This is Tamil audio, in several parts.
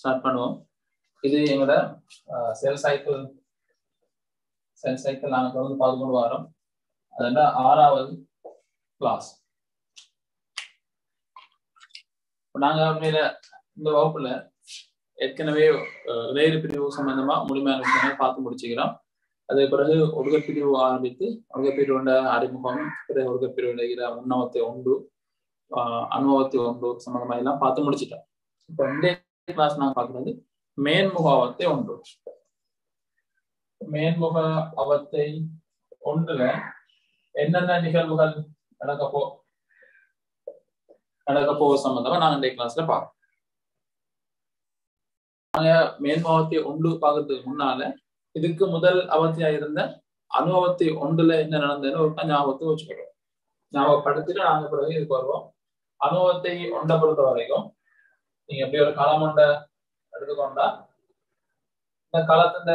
ஸ்டார்ட் பண்ணுவோம் இது எங்களோட செல் சைக்கிள் செல் சைக்கிள் நாங்கள் தொடர்ந்து பார்த்து கொண்டு வரோம் அதனால ஆறாவது கிளாஸ் நாங்க உண்மையில இந்த வகுப்புல ஏற்கனவே இளையர் பிரிவு சம்பந்தமா முழுமையான விஷயங்களை பார்த்து முடிச்சுக்கிறோம் அதே பிறகு ஒடுக பிரிவு ஆரம்பித்து ஒடுக பிரிவுண்ட அறிமுகம் பிறகு ஒடுக பிரிவு உண்ணவத்தை உண்டு அனுபவத்தை உண்டு சம்பந்தமா எல்லாம் பார்த்து முடிச்சிட்டோம் இப்போ இந்த கிளாஸ் நாங்க பார்க்கறது மேன்முக அவத்தை ஒன்று மேன்முக அவத்தை ஒன்றுல என்னென்ன நிகழ்வுகள் நடக்க போ நடக்க போக சம்பந்தமா நாங்க இந்த கிளாஸ்ல பார்க்கறோம் நாங்க மேன்முகத்தை ஒன்று பார்க்கறதுக்கு முன்னால இதுக்கு முதல் அவத்தியா இருந்த அனுபவத்தை ஒன்றுல என்ன நடந்ததுன்னு ஒரு ஞாபகத்தை வச்சுக்கிறோம் ஞாபகப்படுத்திட்டு நாங்க பிறகு இதுக்கு வருவோம் அனுபவத்தை ஒன்றை பொறுத்த வரைக்கும் நீங்க எப்படி ஒரு களம் ஒன்றை எடுத்துக்கொண்டா இந்த களத்தின்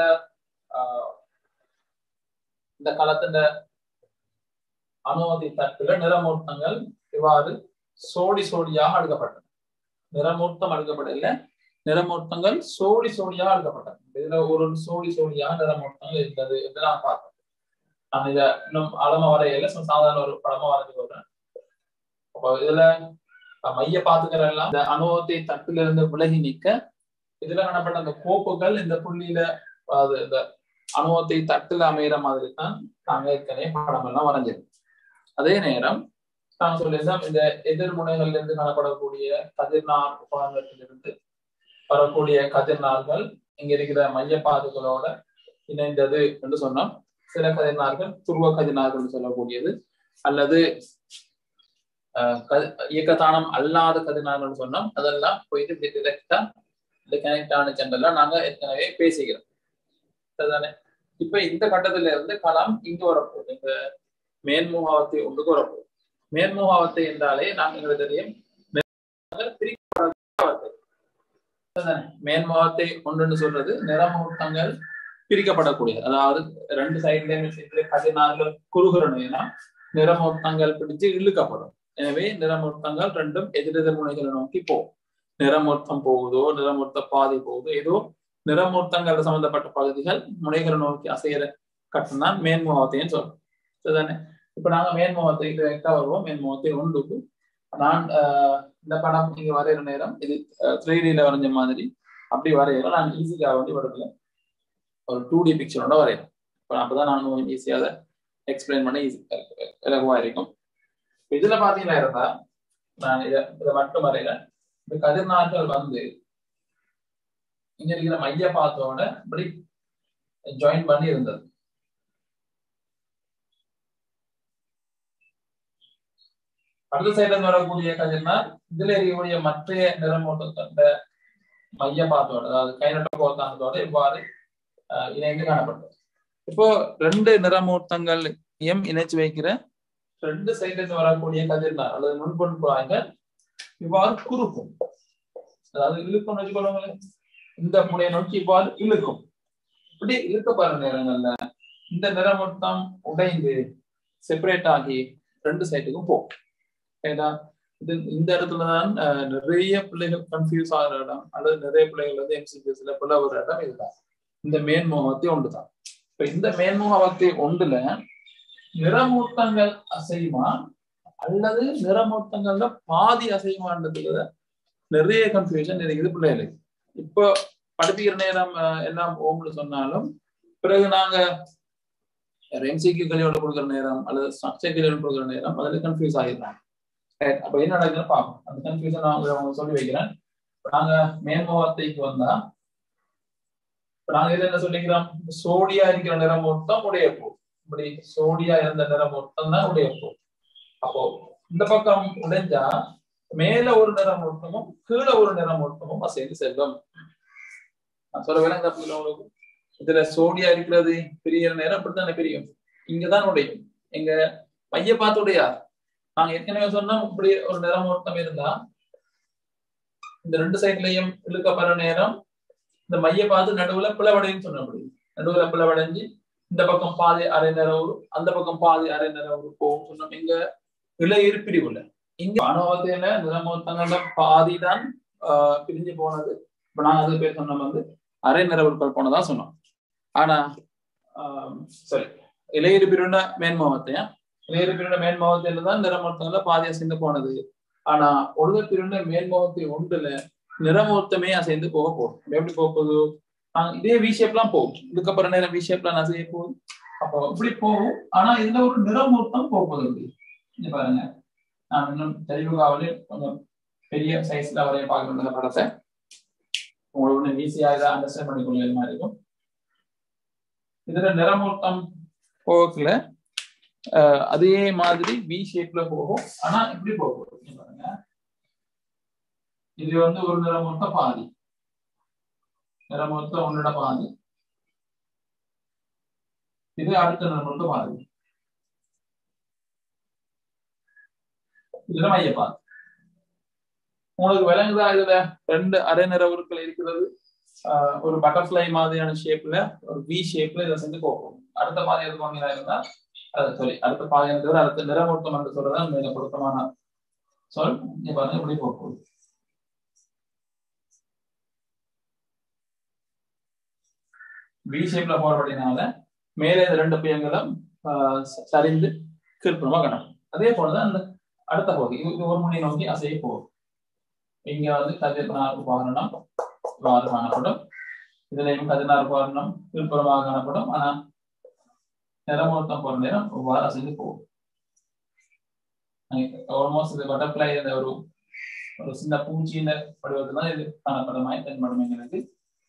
இந்த களத்தின் அனுமதி தட்டுல நிறமூர்த்தங்கள் இவ்வாறு சோடி சோடியாக அடுக்கப்பட்டன நிறமூர்த்தம் அடுக்கப்படல நிறமூர்த்தங்கள் சோடி சோடியாக அடுக்கப்பட்டன இதுல ஒரு சோடி சோடியாக நிறமூர்த்தங்கள் இருந்தது என்று நான் பார்த்தேன் நான் இத இன்னும் அளம வரையில சாதாரண ஒரு படமா வரைஞ்சு போடுறேன் அப்போ இதுல மைய பாத்துக்கிற எல்லாம் இந்த அனுபவத்தை தட்டுல இருந்து விலகி நிக்க இதுல காணப்பட்ட அந்த கோப்புகள் இந்த புள்ளியில அது இந்த அனுபவத்தை தட்டுல அமைகிற மாதிரி தான் நாங்க ஏற்கனவே படம் எல்லாம் வரைஞ்சிருக்கோம் அதே நேரம் நாங்க சொல்லியிருந்தோம் இந்த எதிர்முனைகள்ல இருந்து காணப்படக்கூடிய கதிர்நார் உபகரணத்திலிருந்து வரக்கூடிய கதிர்நார்கள் இங்க இருக்கிற மையப்பாதுகளோட இணைந்தது என்று சொன்னோம் சில கதிர்நார்கள் துருவ கதிர்நார்கள் சொல்லக்கூடியது அல்லது இயக்கத்தானம் அல்லாத கதிர்நார்கள் சொன்னோம் அதெல்லாம் போயிட்டு இப்படி டிரெக்டா இந்த கனெக்ட் ஆன சென்றெல்லாம் நாங்க ஏற்கனவே பேசிக்கிறோம் சரிதானே இப்ப இந்த கட்டத்துல இருந்து கலாம் இங்க வரப்போகுது இந்த மேன்முகாவத்தை ஒன்றுக்கு வரப்போகுது மேன்முகாவத்தை என்றாலே நாங்க எங்களுக்கு தெரியும் மேன்முகத்தை ஒன்றுன்னு சொல்றது நிறமுகூர்த்தங்கள் பிரிக்கப்படக்கூடியது அதாவது ரெண்டு சைட்லயுமே கதினார்கள் குறுகிற நேரம் நிறமுகூர்த்தங்கள் பிடிச்சு இழுக்கப்படும் எனவே நிறமுகூர்த்தங்கள் ரெண்டும் எதிரெதிர் முனைகளை நோக்கி போகும் நிறமூர்த்தம் போகுதோ நிறமூர்த்த பாதை போகுதோ ஏதோ நிறமூர்த்தங்கள் சம்பந்தப்பட்ட பகுதிகள் முனைகளை நோக்கி அசைகிற கட்டம் தான் மேன்முகத்தையும் சொல்றோம் சரிதானே இப்ப நாங்க மேன்முகத்தை டிரெக்டா வருவோம் மேன்முகத்தை ஒன்றுக்கு நான் இந்த படம் நீங்க வரைகிற நேரம் இது த்ரீ டில வரைஞ்ச மாதிரி அப்படி வரையில நான் ஈஸியாக வந்து படத்துல ஒரு டூ டி பிக்சரோட வரையணும் இப்போ அப்பதான் நான் கொஞ்சம் ஈஸியாக எக்ஸ்பிளைன் பண்ண ஈஸி இலகுவா இருக்கும் இதுல பாத்தீங்கன்னா இருந்தா நான் இதை இதை மட்டும் வரைகிறேன் இந்த கதிர்நாட்கள் வந்து இங்க இருக்கிற மைய பாத்தோட இப்படி ஜாயின் பண்ணி இருந்தது அடுத்த சைட்ல வரக்கூடிய கதிர்னால் இதுல இருக்கக்கூடிய மற்ற நிறமூட்டத்தோட மைய பாத்தோட அதாவது கைநட்ட கோத்தானத்தோட இவ்வாறு இணைந்து காணப்பட்டது இப்போ ரெண்டு நிறமூர்த்தங்களையும் இணைச்சு வைக்கிற ரெண்டு சைட்ல இருந்து வரக்கூடிய கதிர்னால் அல்லது முன்பொன் குழாய்கள் இவ்வாறு குறுக்கும் அதாவது இழுக்கும் வச்சுக்கொள்ளுங்களேன் இந்த முனையை நோக்கி இவ்வாறு இழுக்கும் இப்படி இழுக்கப்படுற நேரங்கள்ல இந்த நிறமூர்த்தம் உடைந்து செப்பரேட் ஆகி ரெண்டு சைட்டுக்கும் போகும் ஏன்னா இது இந்த இடத்துலதான் நிறைய பிள்ளைகள் கன்ஃபியூஸ் ஆகிற இடம் அல்லது நிறைய பிள்ளைகள் வந்து எம்சிபிஎஸ்ல பிளவுற இடம் இதுதான் இந்த மேன்முகத்தை ஒன்றுதான் இப்ப இந்த மேன்முகத்தை ஒன்றுல நிறமூர்த்தங்கள் அசையுமா அல்லது நிறமூர்த்தங்கள்ல பாதி அசையுமான்றதுல நிறைய கன்ஃபியூஷன் இருக்குது பிள்ளைகளுக்கு இப்போ படிப்பிக்கிற நேரம் எல்லாம் ஓம்னு சொன்னாலும் பிறகு நாங்க எம்சிக்கு கல்வியோட கொடுக்குற நேரம் அல்லது ஸ்ட்ரக்சர் கல்வியோட கொடுக்குற நேரம் அதுல கன்ஃபியூஸ் ஆகிடுறாங்க அப்ப என்ன நடக்குதுன்னு பார்ப்போம் அந்த கன்ஃபியூஷன் நான் உங்களுக்கு சொல்லி வைக்கிறேன் நாங்க மேன்முகத்தைக்கு வந்தா இப்ப நாங்க இது என்ன சொல்லிக்கிறோம் சோடியா இருக்கிற நிறமூர்த்தம் உடைய போ இப்படி சோடியா இருந்த நிறமூர்த்தம் தான் உடைய போ அப்போ இந்த பக்கம் உடைஞ்சா மேல ஒரு நிறமூர்த்தமும் கீழே ஒரு நிறமூர்த்தமும் அசைந்து செல்லும் நான் சொல்ல விளங்க உங்களுக்கு இதுல சோடியா இருக்கிறது பிரியிற நேரம் அப்படித்தானே பிரியும் இங்கதான் உடையும் எங்க மைய பார்த்து உடையார் நாங்க ஏற்கனவே சொன்னோம் இப்படி ஒரு நிறமூர்த்தம் இருந்தா இந்த ரெண்டு சைட்லயும் இழுக்கப்படுற நேரம் இந்த மைய பார்த்து நடுவுல பிளவடைன்னு சொன்ன முடியும் நடுவுல பிளவடைஞ்சு இந்த பக்கம் பாதி அரை நிறவு அந்த பக்கம் பாதி அரை நிறவு போகும் சொன்னோம் இங்க இளையர் பிரிவுல இங்க அனுபவத்தில நிறமூர்த்தங்கள்ல பாதி தான் பிரிஞ்சு போனது இப்ப நாங்க அது பேர் சொன்ன வந்து அரை நிற உருக்கள் போனதா சொன்னோம் ஆனா ஆஹ் சரி இளையரு பிரிண்ட மேன்முகத்தையா இளையரு பிரிண்ட மேன்முகத்தில தான் நிறமூர்த்தங்கள்ல பாதி அசைந்து போனது ஆனா ஒழுத பிரிண்ட மேன்முகத்தை ஒன்றுல நிறமூர்த்தமே அசைந்து போக போகும் எப்படி போக போகுது ஆஹ் இதே வி ஷேப்லாம் போகும் இதுக்கப்புறம் நேரம் வி ஷேப்லாம் அசைய போகுது அப்போ இப்படி போகும் ஆனா இதுல ஒரு நிறமூர்த்தம் போக போகுது இப்படி இங்க பாருங்க நான் இன்னும் தெளிவுகாவலே கொஞ்சம் பெரிய சைஸ்ல வரைய பார்க்கணும் இந்த படத்தை உங்களுக்கு ஒண்ணு ஈஸியா இதை அண்டர்ஸ்டாண்ட் பண்ணிக்கொள்ள மாதிரி இருக்கும் இதுல நிறமூர்த்தம் போகல அஹ் அதே மாதிரி வி ஷேப்ல போகும் ஆனா இப்படி போகும் இங்க பாருங்க இது வந்து ஒரு நிறமூர்த்த பாதி நிறமூர்த்த ஒன்னோட பாதி இது அடுத்த நிறமூர்த்த பாதி இதுல மையப்பாதி உங்களுக்கு விளங்குதா இதுல ரெண்டு அரை நிற உருக்கள் இருக்கிறது ஆஹ் ஒரு பட்டர்ஃபிளை மாதிரியான ஷேப்ல ஒரு வி ஷேப்ல இதை செஞ்சு போகும் அடுத்த பாதி எது வாங்கினா இருந்தா அது சொல்லி அடுத்த பாதையை தவிர அடுத்த நிறமூர்த்தம் என்று சொல்றதுதான் மிக பொருத்தமான சொல் இங்க பாருங்க இப்படி போகும் வி ஷேப்ல போறபடினால மேலே இந்த ரெண்டு பியங்களும் ஆஹ் சரிந்து கீழ்ப்புறமா காணும் அதே போலதான் அந்த அடுத்த பகுதி இது இது ஒரு மணி நோக்கி அசைய போகும் இங்க வந்து கதிர்நார் உபகரணம் இவ்வாறு காணப்படும் இதுலயும் கதிர்நார் உபகரணம் கீழ்ப்புறமாக காணப்படும் ஆனா நிறமூர்த்தம் போற நேரம் இவ்வாறு அசைந்து போகும் ஆல்மோஸ்ட் இது பட்டர்ஃபிளை இந்த ஒரு ஒரு சின்ன பூச்சியின் வடிவத்தில் தான் இது காணப்படும் மாதிரி தென்படும் எங்களுக்கு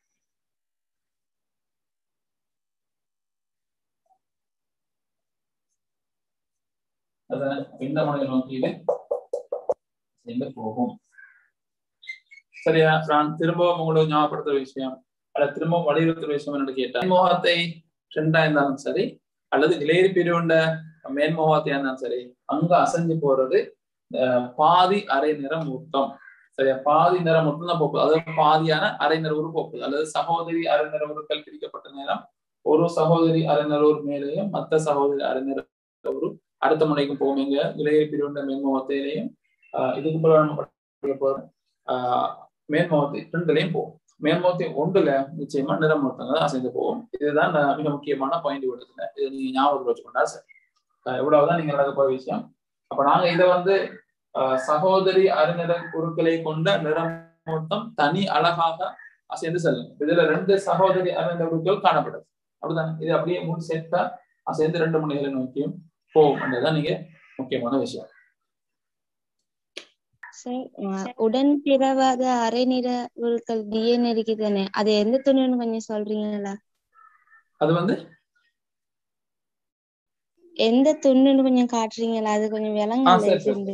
அதான் இந்த முனையை நோக்கி இது சென்று போகும் சரியா நான் திரும்பவும் உங்களுக்கு ஞாபகப்படுத்துற விஷயம் அல்ல திரும்பவும் வலியுறுத்துற விஷயம் என்னன்னு கேட்டா மோகத்தை ட்ரெண்டா இருந்தாலும் சரி அல்லது இளையரி பிரிவுண்ட மேன்மோகத்தையா இருந்தாலும் சரி அங்க அசைஞ்சு போறது பாதி அரை நிறம் ஊட்டம் சரியா பாதி நிறம் மட்டும் தான் போகுது அதாவது பாதியான அரை நிற உரு போகுது அல்லது சகோதரி அரை நிற உருக்கள் பிரிக்கப்பட்ட நேரம் ஒரு சகோதரி அரை நிற உரு மேலேயும் மத்த சகோதரி அரை நிற உரு அடுத்த முனைக்கும் போகும் எங்க இளைய பிரிவுண்ட மேன்முகத்திலையும் இதுக்கு பிறகு போறோம் மேன்முகத்தை ரெண்டுலையும் போகும் மேன்முகத்தை ஒன்றுல நிச்சயமா நிறமுகத்தங்க தான் அசைந்து போகும் இதுதான் மிக முக்கியமான பாயிண்ட் விடுதுல இது நீங்க ஞாபகத்தில் வச்சுக்கொண்டா சரி எவ்வளவுதான் நீங்க நடக்க போற விஷயம் அப்ப நாங்க இதை வந்து சகோதரி அருநிற குருக்களை கொண்ட நிறமூர்த்தம் தனி அழகாக அசைந்து செல்லும் இதுல ரெண்டு சகோதரி அருநிற குருக்கள் காணப்படுது அப்படிதான் இது அப்படியே மூணு சேர்த்தா அசைந்து ரெண்டு மணிகளை நோக்கியும் போகும் என்றதான் நீங்க முக்கியமான விஷயம் உடன் பிறவாத அரை நிற உருக்கள் டிஎன்ஏ இருக்குதானே அது எந்த துணின்னு கொஞ்சம் சொல்றீங்களா அது வந்து எந்த துண்ணுன்னு கொஞ்சம் காட்டுறீங்களா அது கொஞ்சம் விளங்கல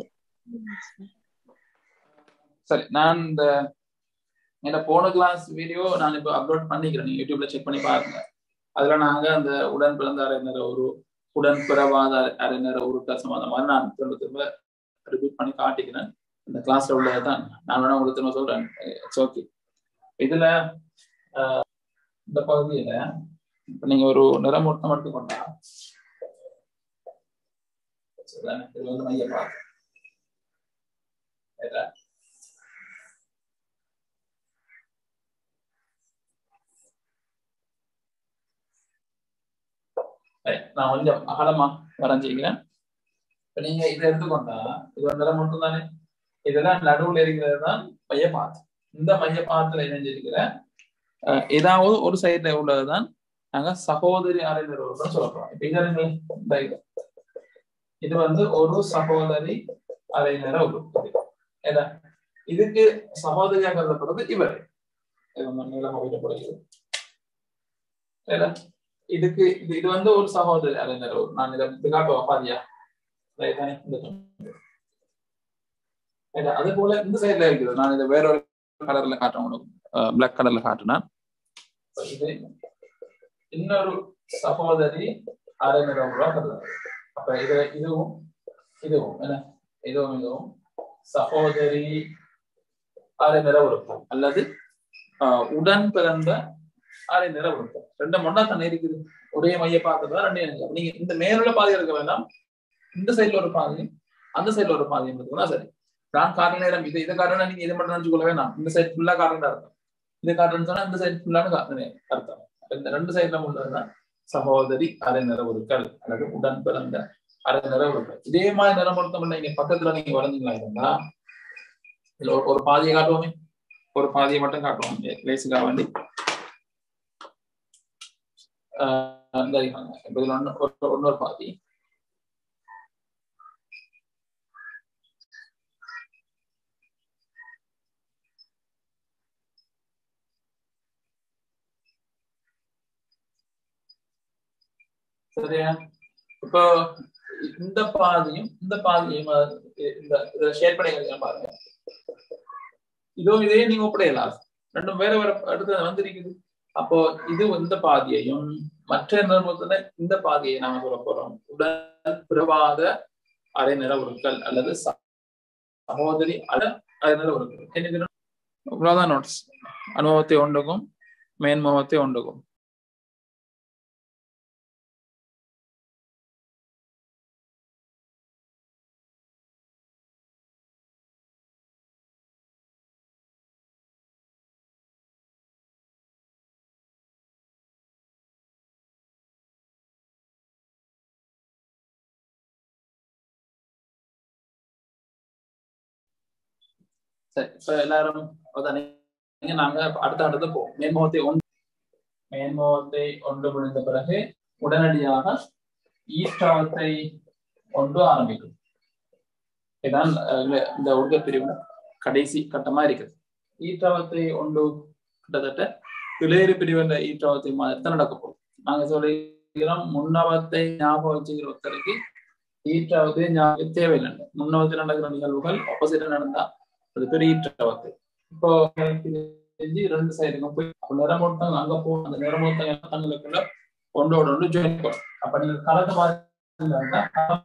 சரி நான் இந்த என்ன போன கிளாஸ் வீடியோ நான் இப்போ அப்லோட் பண்ணிக்கிறேன் நீங்க யூடியூப்ல செக் பண்ணி பாருங்க அதுல நாங்க அந்த உடன் பிறந்த அரைநர ஒரு உடன் பிறவாத அரைநர உருக்கள் சம்பந்தமாக நான் திரும்ப திரும்ப ரிப்பீட் பண்ணி காட்டிக்கிறேன் இந்த கிளாஸ்ல உள்ளதான் நான் வேணா உங்களுக்கு திரும்ப சொல்றேன் இட்ஸ் ஓகே இதுல இந்த பகுதியில இப்ப நீங்க ஒரு நிறமூர்த்தம் எடுத்துக்கொண்டா இது வந்து மைய பார்த்து நான் கொஞ்சம் அகலமா வரைஞ்சிக்கிறேன் இப்ப நீங்க இதை எடுத்துக்கொண்டா இது ஒரு நிறம் மட்டும் தானே இதெல்லாம் நடுவுல இருக்கிறது தான் மையப்பாத்து இந்த மையப்பாத்துல இணைஞ்சிருக்கிற ஏதாவது ஒரு சைட்ல உள்ளதுதான் நாங்க சகோதரி அரை நிறுவனம் சொல்ல போறோம் இப்ப இது இந்த இது இது வந்து ஒரு சகோதரி அரை நிற உறுப்பு ஏதா இதுக்கு சகோதரியா கருதப்படுறது இவர் நீளமா வைக்கப்படுகிறது ஏதா இதுக்கு இது இது வந்து ஒரு சகோதரி அரை நிற நான் இதை காட்டுவோம் பாதியா இந்த அது போல இந்த சைட்ல இருக்குது நான் இதை வேற ஒரு கலர்ல காட்டுறேன் உங்களுக்கு பிளாக் கலர்ல காட்டுனா இது இன்னொரு சகோதரி அரை நிறம் கருதுறது அப்ப இது இதுவும் இதுவும் என்ன இதுவும் இதுவும் சகோதரி அரை நிற உறுப்பு அல்லது உடன் பிறந்த அரை நிற உறுப்பு ரெண்டு மொண்டா தானே இருக்குது ஒரே மைய பார்த்ததுதான் ரெண்டு நீங்க இந்த மேலுள்ள பாதி இருக்க வேண்டாம் இந்த சைட்ல ஒரு பாதி அந்த சைட்ல ஒரு பாதி இருந்ததுன்னா சரி நான் காரண நேரம் இது இதை காரணம் நீங்க இதை மட்டும் நினைச்சு கொள்ள வேணாம் இந்த சைட் ஃபுல்லா காரணம் இருக்கும் இது காட்டுன்னு சொன்னா இந்த சைடு ஃபுல்லான அர்த்தம் இந்த ரெண்டு சைட்ல உள்ளதுதான் சகோதரி அரை நிறவுருக்கள் அல்லது உடன் பிறந்த அரை நிறவுருக்கள் இதே மாதிரி நிறமொருத்தம் நீங்க பக்கத்துல நீங்க வளர்ந்தீங்களா இருந்தா இதுல ஒரு- ஒரு பாதியை காட்டுவோமே ஒரு பாதியை மட்டும் காட்டுவோம் லேசுக்காக வேண்டி ஆஹ் இந்த இருக்காங்க. இப்ப இதுல ஒண்ணு- ஒரு- இன்னொரு பாதி சரியா இப்போ இந்த பாதியும் இந்த பாதியும் அஹ் இந்த இதை ஷேர் பண்ணி பாருங்க இதோ இதே நீங்க ஒப்படையலாம் ரெண்டும் வேற வேற இடத்துல வந்திருக்குது அப்போ இது இந்த பாதியையும் மற்ற நிறமத்துல இந்த பாதியை நாம சொல்ல போறோம் உடல் பிறவாத அரை நிற உருக்கள் அல்லது ச- சகோதரி அட அரை நிற உருக்கள் என்ன இவ்வளவுதான் நோட்ஸ் அனுபவத்தை உண்டுகும் மேன்முகத்தை உண்டுகும் சரி இப்ப எல்லாரும் அதானே இங்க நாங்க அடுத்த அடுத்து போவோம் மேன்முகத்தை ஒன்று மேன்முகத்தை ஒன்று முடிந்த பிறகு உடனடியாக ஈஸ்டாவத்தை ஒன்று ஆரம்பிக்கும் இதான் அஹ், இந்த- இந்த உருக பிரிவு கடைசி கட்டமா இருக்குது ஈற்றாவத்தை ஒன்று கிட்டத்தட்ட பிளேறு பிரிவு என்ற ஈற்றாவத்தை மாதிரி நடக்க போகுது நாங்க சொல்லிக்கிறோம் முன்னவத்தை ஞாபகம் வச்சுக்கிற ஒருத்தருக்கு ஈற்றாவத்தை ஞாபகம் தேவையில்லை முன்னவத்தில் நடக்கிற நிகழ்வுகள் ஆப்போசிட்டா நடந்தா அது பெரிய ஈற்றாவத்தை இப்போ பிரிஞ்சு ரெண்டு சைடுக்கும் போய் அப்ப நிறமூர்த்தங்கள் அங்க போகும் அந்த நிறமூர்த்தங்கள் தங்களுக்குள்ள ஒன்றோட ஒன்று ஜாயின் பண்ணும் அப்ப நீங்க கலந்து பார்த்தீங்கன்னா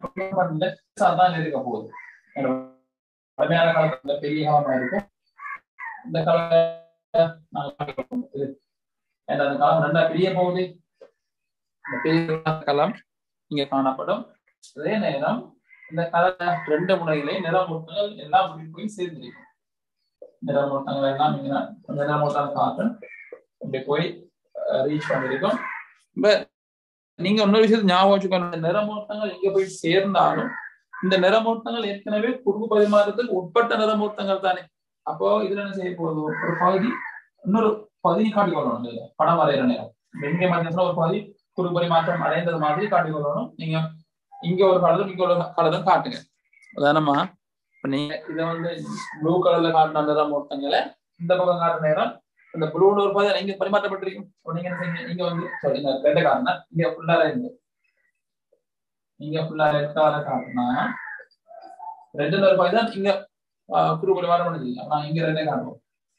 தான் இருக்க போகுது பழமையான காலத்துல பெரிய காலமா இருக்கும் இந்த காலத்துல நாங்க பார்க்க போறோம். இது ஏன்னா அந்த காலம் ரெண்டா பிரிய போகுது இந்த பெரிய காலம் இங்க காணப்படும் அதே நேரம் இந்த கலர் ரெண்டு முனையிலே நிறமூட்டங்கள் எல்லாம் இப்படி போய் சேர்ந்திருக்கும் நிறமூட்டங்கள் எல்லாம் இங்க நிறமூட்டம் காட்டும் இப்படி போய் ரீச் பண்ணிருக்கும் இப்ப நீங்க இன்னொரு விஷயத்தை ஞாபகம் வச்சுக்கணும் இந்த நிறமூட்டங்கள் எங்க போய் சேர்ந்தாலும் இந்த நிறமூட்டங்கள் ஏற்கனவே குறுகு பரிமாற்றத்துக்கு உட்பட்ட நிறமூட்டங்கள் தானே அப்போ இதுல என்ன செய்ய போகுது ஒரு பகுதி இன்னொரு பகுதி காட்டிக்கொள்ளணும் இதுல படம் வரைகிற நேரம் எங்க மத்தியத்துல ஒரு பகுதி குறு பரிமாற்றம் அடைந்தது மாதிரி காட்டிக்கொள்ளணும் நீங்க இங்க ஒரு கலரும் இங்க ஒரு கலரும் காட்டுங்க உதாரணமா இப்ப நீங்க இதை வந்து ப்ளூ கலர்ல காட்டின நிறமூட்டங்களை இந்த பக்கம் காட்டுற நேரம் இந்த ப்ளூன்னு ஒரு பகுதி இங்க பரிமாற்றப்பட்டிருக்கும் அப்ப நீங்க என்ன செய்யுங்க இங்க வந்து sorry, இந்த ரெட்டை காட்டினா இங்க ஃபுல்லா இருந்து இங்க ஃபுல்லா ரெட் கலரை காட்டினா ரெட்டுல ஒரு பகுதி தான் இங்க குரு பரிமாற்றம் பண்ணுது நான் இங்க ரெண்டே காட்டுவோம்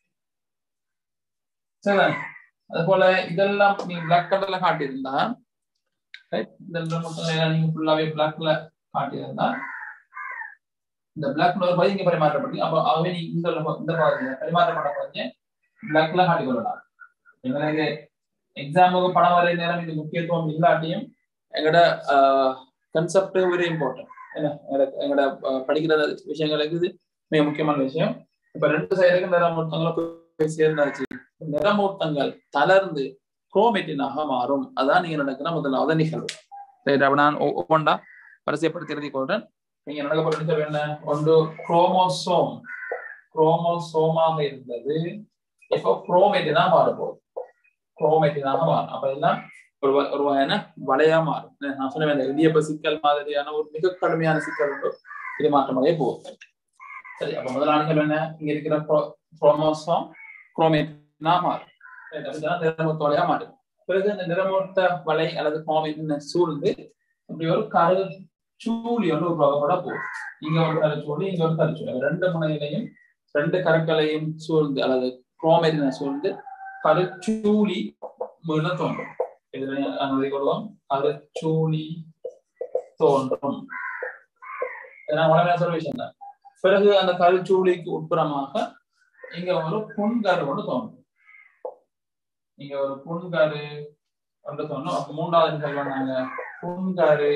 சரிதான் அது போல இதெல்லாம் நீங்க பிளாக் கலர்ல காட்டியிருந்தா ரைட் இதெல்லாம் மட்டும் எல்லாம் நீங்க ஃபுல்லாவே பிளாக்ல காட்டியிருந்தா இந்த பிளாக் ஒரு பகுதி இங்க பரிமாற்றப்பட்டு அப்போ அவை நீ இந்த இந்த பகுதியில பரிமாற்றப்பட்ட பகுதியை பிளாக்ல காட்டிக்கொள்ளலாம் எங்களுக்கு எக்ஸாமுக்கு படம் வரைய நேரம் இது முக்கியத்துவம் இல்லாட்டியும் எங்களோட கன்செப்ட் வெரி இம்பார்ட்டன்ட் என்ன எங்களோட எங்களோட அஹ், படிக்கிற விஷயங்களுக்கு இது மிக முக்கியமான விஷயம் இப்ப ரெண்டு சைடுக்கு நிறமூர்த்தங்களை போய் சேர்ந்தாச்சு நிறமூர்த்தங்கள் தளர்ந்து குரோமெட்டினாக மாறும் அதான் நீங்க நடக்கிற முதலாவது நிகழ்வு சரி அப்ப நான் ஒ- ஒவ்வொன்றா வரிசைப்படுத்தி எழுதி கொள்றேன் நீங்க நடக்க போற நிகழ்வு என்ன ஒன்று குரோமோசோம் குரோமோசோமாக இருந்தது இப்போ குரோமெட்டினா மாற போகுது குரோமெட்டினாக மாறும் அப்ப எல்லாம் ஒரு வ- ஒரு வகையான வளையா மாறும் என்ன நான் சொன்ன இந்த இடியப்ப சிக்கல் மாதிரியான ஒரு மிக கடுமையான சிக்கல் உண்டு இது மாற்றமடைய போகுது சரி அப்ப முதலாவது நிகழ்வு என்ன இங்க இருக்கிற குரோமோசோம் குரோமேட்டினா மாறும் Right, அதுதான் நிறமூர்த்த வலையா மாறும் பிறகு இந்த நிறமூர்த்த வலை அல்லது குரோமேட்டின சூழ்ந்து இப்படி ஒரு கரு சூழி ஒன்று உருவாக்கப்பட போகுது இங்க ஒரு கருச்சூழி இங்க ஒரு கருச்சூழி ரெண்டு முனையிலையும் ரெண்டு கருக்களையும் சூழ்ந்து அல்லது குரோமேட்டின சூழ்ந்து கருச்சூழி முதல்ல தோன்றும் இதுல அனுமதி கொள்வோம் கருச்சூழி தோன்றும் இதெல்லாம் உடனே சொல்ல விஷயம் தான் பிறகு அந்த கருச்சூழிக்கு உட்புறமாக இங்க ஒரு புண்கரு ஒன்று தோன்றும் இங்க ஒரு புண்கரு ஒன்று தோன்றும் அப்ப மூன்றாவது நிகழ்வு நாங்க புண்கரு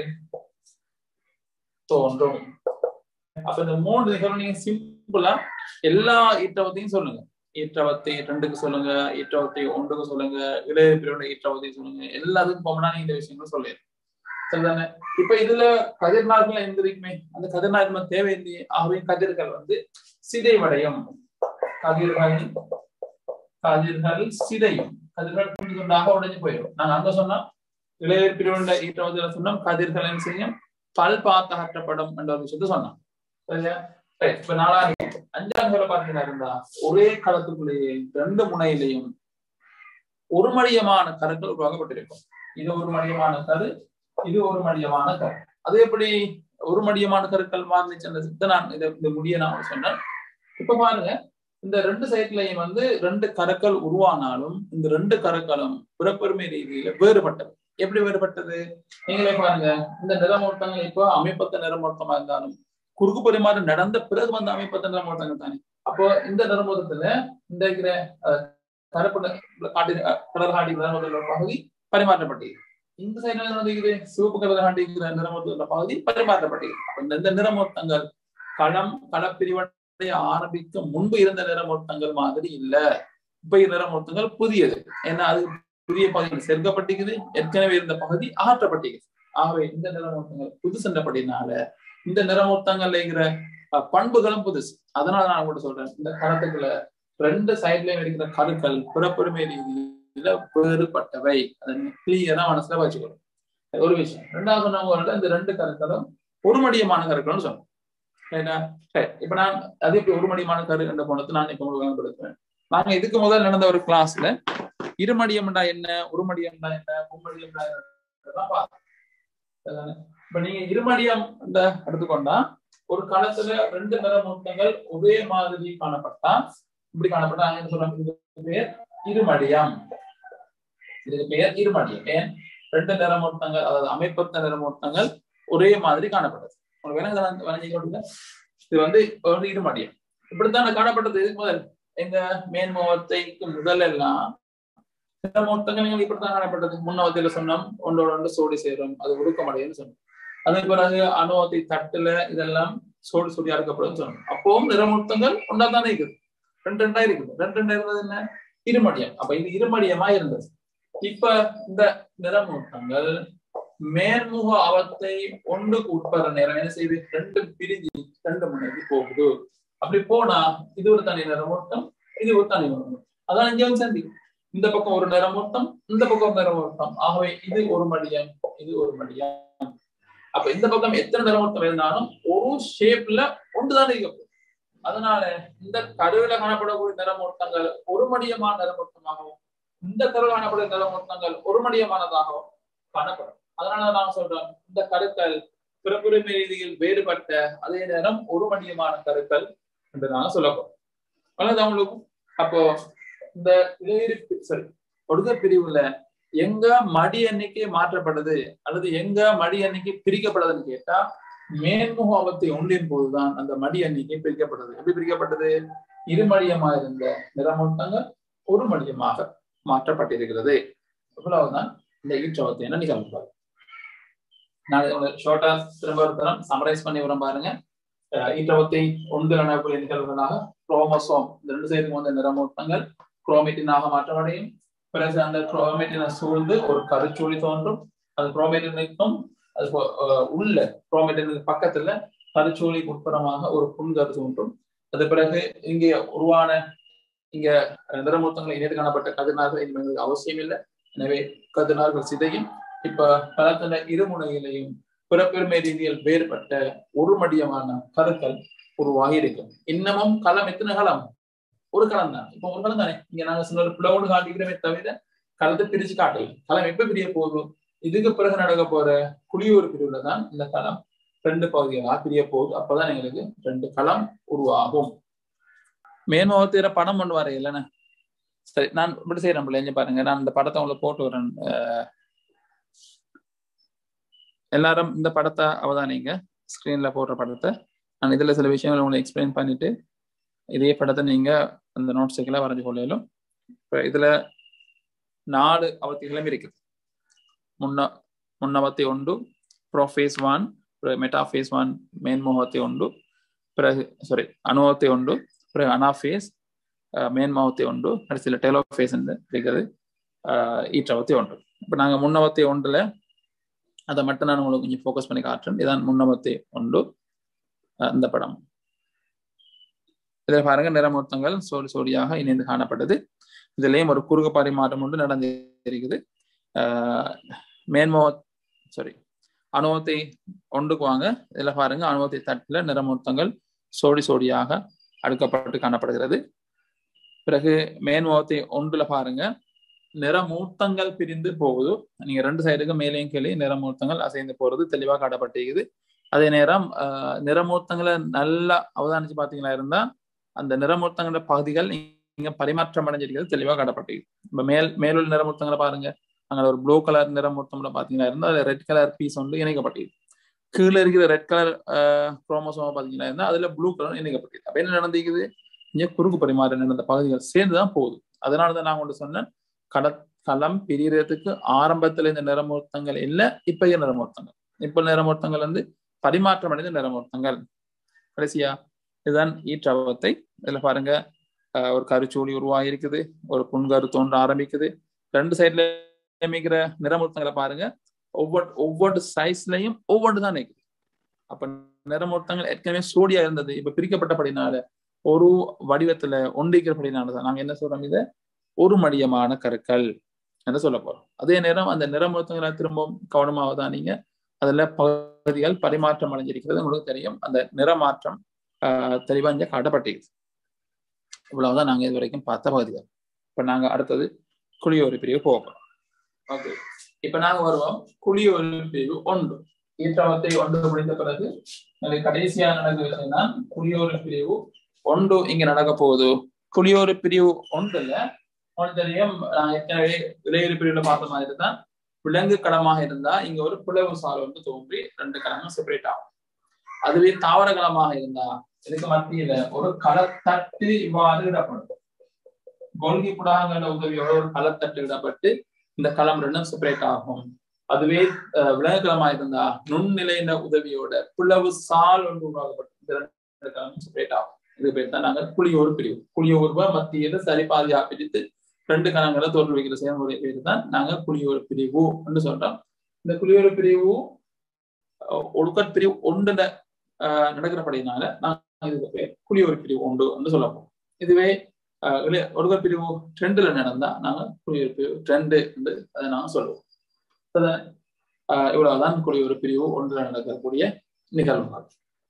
தோன்றும் அப்ப இந்த மூன்று நிகழ்வு நீங்க சிம்பிளா எல்லா ஈட்டவத்தையும் சொல்லுங்க ஈற்றவத்தை ரெண்டுக்கு சொல்லுங்க ஈற்றவத்தை ஒன்றுக்கு சொல்லுங்க இளைய பிரிவோட ஈற்றவத்தை சொல்லுங்க எல்லாத்துக்கும் போனா நீங்க இந்த விஷயங்கள் சொல்லிடு சரிதானே இப்ப இதுல கதிர்நாள்கள் எந்த இருக்குமே அந்த கதிர்நாள் தேவையில்லையே ஆகவே கதிர்கள் வந்து சிதைவடையும் கதிர்கள் கதிர்கள் சிதையும் கதிர்கள் துண்டு துண்டாக உடைஞ்சு போயிடும் நாங்க அங்க சொன்னா இளைய பிரிவுண்ட ஈற்றவதில சொன்னோம் கதிர்கள் என்ன செய்யும் பல் பார்த்து அகற்றப்படும் என்ற ஒரு விஷயத்த சொன்னோம் சரியா Right. இப்ப நாலாவது அஞ்சாம் சொல்ல பாத்தீங்கன்னா இருந்தா ஒரே களத்துக்குள்ளேயே ரெண்டு முனையிலையும் ஒரு மடியமான கருக்கள் உருவாக்கப்பட்டிருக்கும் இது ஒரு மடியமான கரு இது ஒரு மடியமான கரு அது எப்படி ஒரு மடியமான கருக்கள் மாறிச்சு நான் இதை இந்த முடிய நான் சொன்னேன் இப்ப பாருங்க இந்த ரெண்டு சைட்லயும் வந்து ரெண்டு கருக்கள் உருவானாலும் இந்த ரெண்டு கருக்களும் பிறப்பெருமை ரீதியில வேறுபட்டது எப்படி வேறுபட்டது நீங்களே பாருங்க இந்த நிறமூர்த்தங்கள் இப்போ அமைப்பத்த நிறமூர்த்தமா இருந்தாலும் குறுக்கு பரிமாறு நடந்த பிறகு வந்து அமைப்பத்த நிறமூர்த்தங்கள் தானே அப்போ இந்த நிறமூர்த்தத்துல இந்த இருக்கிற கருப்பு காட்டி கடல் காட்டி நிறமூர்த்தங்களோட பகுதி பரிமாற்றப்பட்டது இந்த சைடுல வந்து இது சிவப்பு கடல் காட்டிக்கிற நிறமூர்த்தங்களோட பகுதி பரிமாற்றப்பட்டது இந்த நிறமூர்த்தங்கள் களம் களப்பிரிவடைய ஆரம்பிக்க முன்பு இருந்த நிறமூர்த்தங்கள் மாதிரி இல்ல இப்ப நிறமூர்த்தங்கள் புதியது ஏன்னா அது புதிய பகுதியில் சேர்க்கப்பட்டிருக்குது ஏற்கனவே இருந்த பகுதி அகற்றப்பட்டிருக்குது ஆகவே இந்த நிறமூர்த்தங்கள் புது சென்றபடினால இந்த நிறமூர்த்தங்கள்ல இருக்கிற பண்புகளும் புதுசு அதனால நான் உங்கள்கிட்ட சொல்றேன் இந்த கருத்துக்களை ரெண்டு சைட்லயும் இருக்கிற கருக்கள் பிறப்புரிமை ரீதியில வேறுபட்டவை அதை கிளியரா மனசுல வச்சுக்கணும் ஒரு விஷயம் ரெண்டாவது சொன்னவங்க இந்த ரெண்டு கருக்களும் ஒரு மடியமான கருக்கள்னு சொன்னோம் ரைட்டா சரி இப்ப நான் அது எப்படி ஒரு மடியமான கரு என்ற போனது நான் இப்ப உங்களுக்கு பயன்படுத்துவேன் நாங்க இதுக்கு முதல் நடந்த ஒரு கிளாஸ்ல இருமடியம்டா என்ன ஒரு மடியம்டா என்ன மும்மடியம்டா என்ன பார்த்தோம் இப்ப நீங்க இருமடியம் எடுத்துக்கொண்டா ஒரு காலத்துல ரெண்டு நிறமூர்த்தங்கள் ஒரே மாதிரி காணப்பட்டா இப்படி காணப்பட்டா என்ன சொல்றாங்க இதுக்கு பேர் இருமடியம் இதுக்கு பேர் இருமடியம் ஏன் ரெண்டு நிறமூர்த்தங்கள் அதாவது அமைப்பத்த நிறமூர்த்தங்கள் ஒரே மாதிரி காணப்பட்டது உங்களுக்கு வேணா இது வந்து ஒரு இருமடியம் இப்படித்தான் காணப்பட்டது இதுக்கு முதல் எங்க மேன்முகத்தைக்கு முதல் எல்லாம் நிறமூர்த்தங்கள் இப்படித்தான் காணப்பட்டது முன்னவத்தில சொன்னோம் ஒன்றோட ஒன்று சோடி சேரும் அது ஒடுக்கமடையன்னு சொன்னோம் அதன் பிறகு அணுவத்தை தட்டுல இதெல்லாம் சோடி சோடியா இருக்கப்படும் சொன்னோம் அப்பவும் நிறமூர்த்தங்கள் ஒன்றா தானே இருக்குது ரெண்டு ரெண்டா இருக்குது ரெண்டு ரெண்டா இருந்தது என்ன இருமடியம் அப்ப இது இருமடியமா இருந்தது இப்ப இந்த நிறமூர்த்தங்கள் மேன்முக அவத்தை ஒன்றுக்கு உட்படுற நேரம் என்ன செய்யுது ரெண்டு பிரிஞ்சு ரெண்டு முனைக்கு போகுது அப்படி போனா இது ஒரு தனி நிறமூர்த்தம் இது ஒரு தனி நிறமூர்த்தம் அதான் இங்க வந்து சந்தி இந்த பக்கம் ஒரு நிறமூர்த்தம் இந்த பக்கம் ஒரு நிறமூர்த்தம் ஆகவே இது ஒரு மடியம் இது ஒரு மடியம் அப்ப இந்த பக்கம் எத்தனை நிறமூர்த்தம் இருந்தாலும் ஒரு ஷேப்ல ஒன்றுதான் இருக்க அதனால இந்த கருவில காணப்படக்கூடிய நிறமூர்த்தங்கள் ஒரு மடியமான நிறமூர்த்தமாகவும் இந்த கருவில் காணப்படும் நிறமூர்த்தங்கள் ஒரு மடியமானதாகவும் காணப்படும் அதனால நான் சொல்றேன் இந்த கருக்கள் பிறப்புரிமை ரீதியில் வேறுபட்ட அதே நேரம் ஒரு மடியமான கருக்கள் என்று நாங்க சொல்லப்போம் அவ்வளவு அவங்களுக்கும் அப்போ இந்த இளையரி சரி ஒடுக்க பிரிவுல எங்க மடி எண்ணிக்கை மாற்றப்படுது அல்லது எங்க மடி எண்ணிக்கை பிரிக்கப்படுதுன்னு கேட்டா மேன்முகத்தை ஒன்றின் போதுதான் அந்த மடி எண்ணிக்கை பிரிக்கப்படுது எப்படி பிரிக்கப்பட்டது இருமடியமா இருந்த நிறமூட்டங்கள் ஒரு மடியமாக மாற்றப்பட்டிருக்கிறது இவ்வளவுதான் இந்த ஈற்றவத்தை என்ன நிகழ்வு நான் ஷார்ட்டா திரும்ப ஒரு தரம் சமரைஸ் பண்ணி வரும் பாருங்க ஈற்றவத்தை ஒன்று எனக்கூடிய நிகழ்வுகளாக குரோமோசோம் இந்த ரெண்டு சைடுக்கும் வந்த நிறமூட்டங்கள் குரோமேட்டினாக மாற்றமடையும் பிறகு அந்த குரோமேட்டினை சூழ்ந்து ஒரு கருச்சொலி தோன்றும் அது குரோமேட்டினுக்கும் அது உள்ள குரோமேட்டினுக்கு பக்கத்துல கருச்சோலிக்கு உட்புறமாக ஒரு புண்கரு தோன்றும் அது பிறகு இங்கே உருவான இங்க நிறமூர்த்தங்கள் இணைத்து காணப்பட்ட கதிர்நார்கள் எங்களுக்கு அவசியம் இல்லை எனவே கதிர்நார்கள் சிதையும் இப்ப களத்துல இருமுனையிலையும் பிறப்பெருமை ரீதியில் வேறுபட்ட ஒரு மடியமான கருக்கள் உருவாகி இருக்கும் இன்னமும் களம் எத்தனை களம் ஒரு களம் தான் இப்ப ஒரு களம் தானே இங்க நாங்க சில பிளவுடு காட்டிக்கிறோமே தவிர களத்தை பிரிச்சு காட்டல களம் எப்ப பிரிய போதும் இதுக்கு பிறகு நடக்க போற குளியூர் பிரிவுல தான் இந்த களம் ரெண்டு பகுதிகளாக பிரிய போகுது அப்பதான் எங்களுக்கு ரெண்டு களம் உருவாகும் மேன்முகத்தீர படம் கொண்டு வர இல்லைன்னு சரி நான் இப்படி செய்யறேன் பிள்ளைங்க பாருங்க நான் இந்த படத்தை உங்களுக்கு போட்டு வரேன் எல்லாரும் இந்த படத்தை அவதானிங்க ஸ்கிரீன்ல போடுற படத்தை நான் இதுல சில விஷயங்கள் உங்களுக்கு எக்ஸ்பிளைன் பண்ணிட்டு இதே படத்தை நீங்க அந்த நோட்ஸுக்கெல்லாம் வரைஞ்சு கொள்ளையிலும் இப்ப இதுல நாலு அவத்திகளும் இருக்குது முன்ன முன்னவத்தி உண்டு ப்ரோஃபேஸ் ஒன் மெட்டாஃபேஸ் ஒன் மேன்முகத்தை உண்டு பிறகு சாரி அனுபவத்தை உண்டு பிறகு அனாஃபேஸ் மேன்மாவத்தை ஒன்று கடைசியில் டெலோஃபேஸ் இருக்கிறது ஈற்றவத்தை ஒன்று இப்போ நாங்கள் முன்னவத்தை ஒன்றில் அதை மட்டும் நான் உங்களுக்கு கொஞ்சம் ஃபோக்கஸ் பண்ணி காட்டுறேன் இதான் முன்னவத்தை ஒன்று இந்த படம் இதில் பாருங்க நிறமூர்த்தங்கள் சோடி சோடியாக இணைந்து காணப்பட்டது இதுலேயும் ஒரு குறுக பரிமாற்றம் ஒன்று நடந்திருக்குது மேன்மோ சாரி அனுபவத்தை ஒன்றுக்கு வாங்க இதில் பாருங்க அனுபவத்தை தட்டில் நிறமூர்த்தங்கள் சோடி சோடியாக அடுக்கப்பட்டு காணப்படுகிறது பிறகு மேன்முகத்தை ஒன்றுல பாருங்க நிறமூர்த்தங்கள் பிரிந்து போகுது நீங்க ரெண்டு சைடுக்கு மேலேயும் கீழே நிறமூர்த்தங்கள் அசைந்து போறது தெளிவாக காட்டப்பட்டிருக்குது அதே நேரம் நிறமூர்த்தங்களை நல்லா அவதானிச்சு பாத்தீங்களா இருந்தா அந்த நிறமூர்த்தங்கள பகுதிகள் நீங்க பரிமாற்றம் அடைஞ்சிருக்கிறது தெளிவாக காட்டப்பட்டிருக்கு இப்ப மேல் மேலுள்ள நிறமூர்த்தங்களை பாருங்க அங்கே ஒரு ப்ளூ கலர் நிறமூர்த்தம்ல பாத்தீங்கன்னா இருந்தா அதுல ரெட் கலர் பீஸ் ஒன்று இணைக்கப்பட்டிருக்கு கீழே இருக்கிற ரெட் கலர் குரோமோசோமா பாத்தீங்கன்னா இருந்தா அதுல ப்ளூ கலர் இணைக்கப்பட்டிருக்கு அப்ப என்ன நடந்திருக்குது இங்க குறுக்கு பரிமாற்றம் நடந்த பகுதிகள் சேர்ந்துதான் போகுது அதனாலதான் நான் கொண்டு சொன்னேன் கட களம் பிரியறதுக்கு ஆரம்பத்துல இந்த நிறமூர்த்தங்கள் இல்ல இப்பய நிறமூர்த்தங்கள் இப்ப நிறமூர்த்தங்கள் வந்து பரிமாற்றம் அடைந்த நிறமூர்த்தங்கள் கடைசியா இதுதான் ஈற்றவத்தை இதுல பாருங்க ஒரு கருச்சூழி உருவாகி இருக்குது ஒரு புன்கரு தோன்ற ஆரம்பிக்குது ரெண்டு சைட்ல அமைக்கிற நிறமூர்த்தங்களை பாருங்க ஒவ்வொரு ஒவ்வொரு சைஸ்லயும் ஒவ்வொன்று தான் இருக்குது அப்ப நிறமூர்த்தங்கள் ஏற்கனவே சோடியா இருந்தது இப்ப பிரிக்கப்பட்டபடினால ஒரு வடிவத்துல ஒன்றிக்கிறபடினாலதான் நாங்க என்ன சொல்றோம் இதை ஒரு மடியமான கருக்கள் என்று சொல்ல போறோம் அதே நேரம் அந்த நிறமூர்த்தங்களை திரும்பவும் கவனமாக தான் நீங்க அதுல பகுதிகள் பரிமாற்றம் அடைஞ்சிருக்கிறது உங்களுக்கு தெரியும் அந்த நிறமாற்றம் ஆஹ் தெளிவா இங்க காட்டப்பட்டிருக்கு இவ்வளவுதான் நாங்க இது வரைக்கும் பார்த்த பகுதிகள் இப்ப நாங்க அடுத்தது குழியோரு பிரிவு போகிறோம் ஓகே இப்ப நாங்க வருவோம் குழியோரு பிரிவு ஒன்று ஈற்றவத்தை ஒன்று முடிந்த பிறகு கடைசியா நடக்கிற விஷயம் தான் குழியோரு பிரிவு ஒன்று இங்க நடக்க போகுது குழியோரு பிரிவு ஒன்றுல உங்களுக்கு தெரியும் நான் ஏற்கனவே இளையோரு பிரிவுல பார்த்த மாதிரி தான் விலங்கு களமாக இருந்தா இங்க ஒரு பிளவு சால் வந்து தோன்றி ரெண்டு களமும் செப்பரேட் ஆகும் அதுவே தாவர களமாக இருந்தா இதுக்கு மத்தியில ஒரு களத்தட்டு இவ்வாறு இடப்படும் கொள்கை புடாகங்கள உதவியோட ஒரு களத்தட்டு இடப்பட்டு இந்த களம் ரெண்டும் செப்பரேட் ஆகும் அதுவே விலங்கு களமா இருந்தா நுண்ணிலையின உதவியோட பிளவு சால் ஒன்று உருவாக்கப்பட்டு இந்த ரெண்டு களமும் செப்பரேட் ஆகும் இது பேர் தான் நாங்கள் குழியோர் பிரிவு குழியோர்வ மத்தியில சரி பாதியா பிரித்து ரெண்டு கணங்களை தோற்றுவிக்கிற செயல்முறை பேர் தான் நாங்க குழியோர் பிரிவு என்று சொல்றோம் இந்த குழியோர் பிரிவு ஒழுக்கற் பிரிவு ஒன்றுல நடக்கிறபடினால நாங்க இதுக்கு பேர் குழியோர் பிரிவு உண்டு என்று சொல்ல போறோம் இதுவே ஒழுக்கற் பிரிவு ட்ரெண்டுல நடந்தா நாங்க குழியோர் பிரிவு ட்ரெண்டு என்று அதை நாங்க சொல்லுவோம் இவ்வளவுதான் குழியோர் பிரிவு ஒன்றுல நடக்கக்கூடிய நிகழ்வுகள்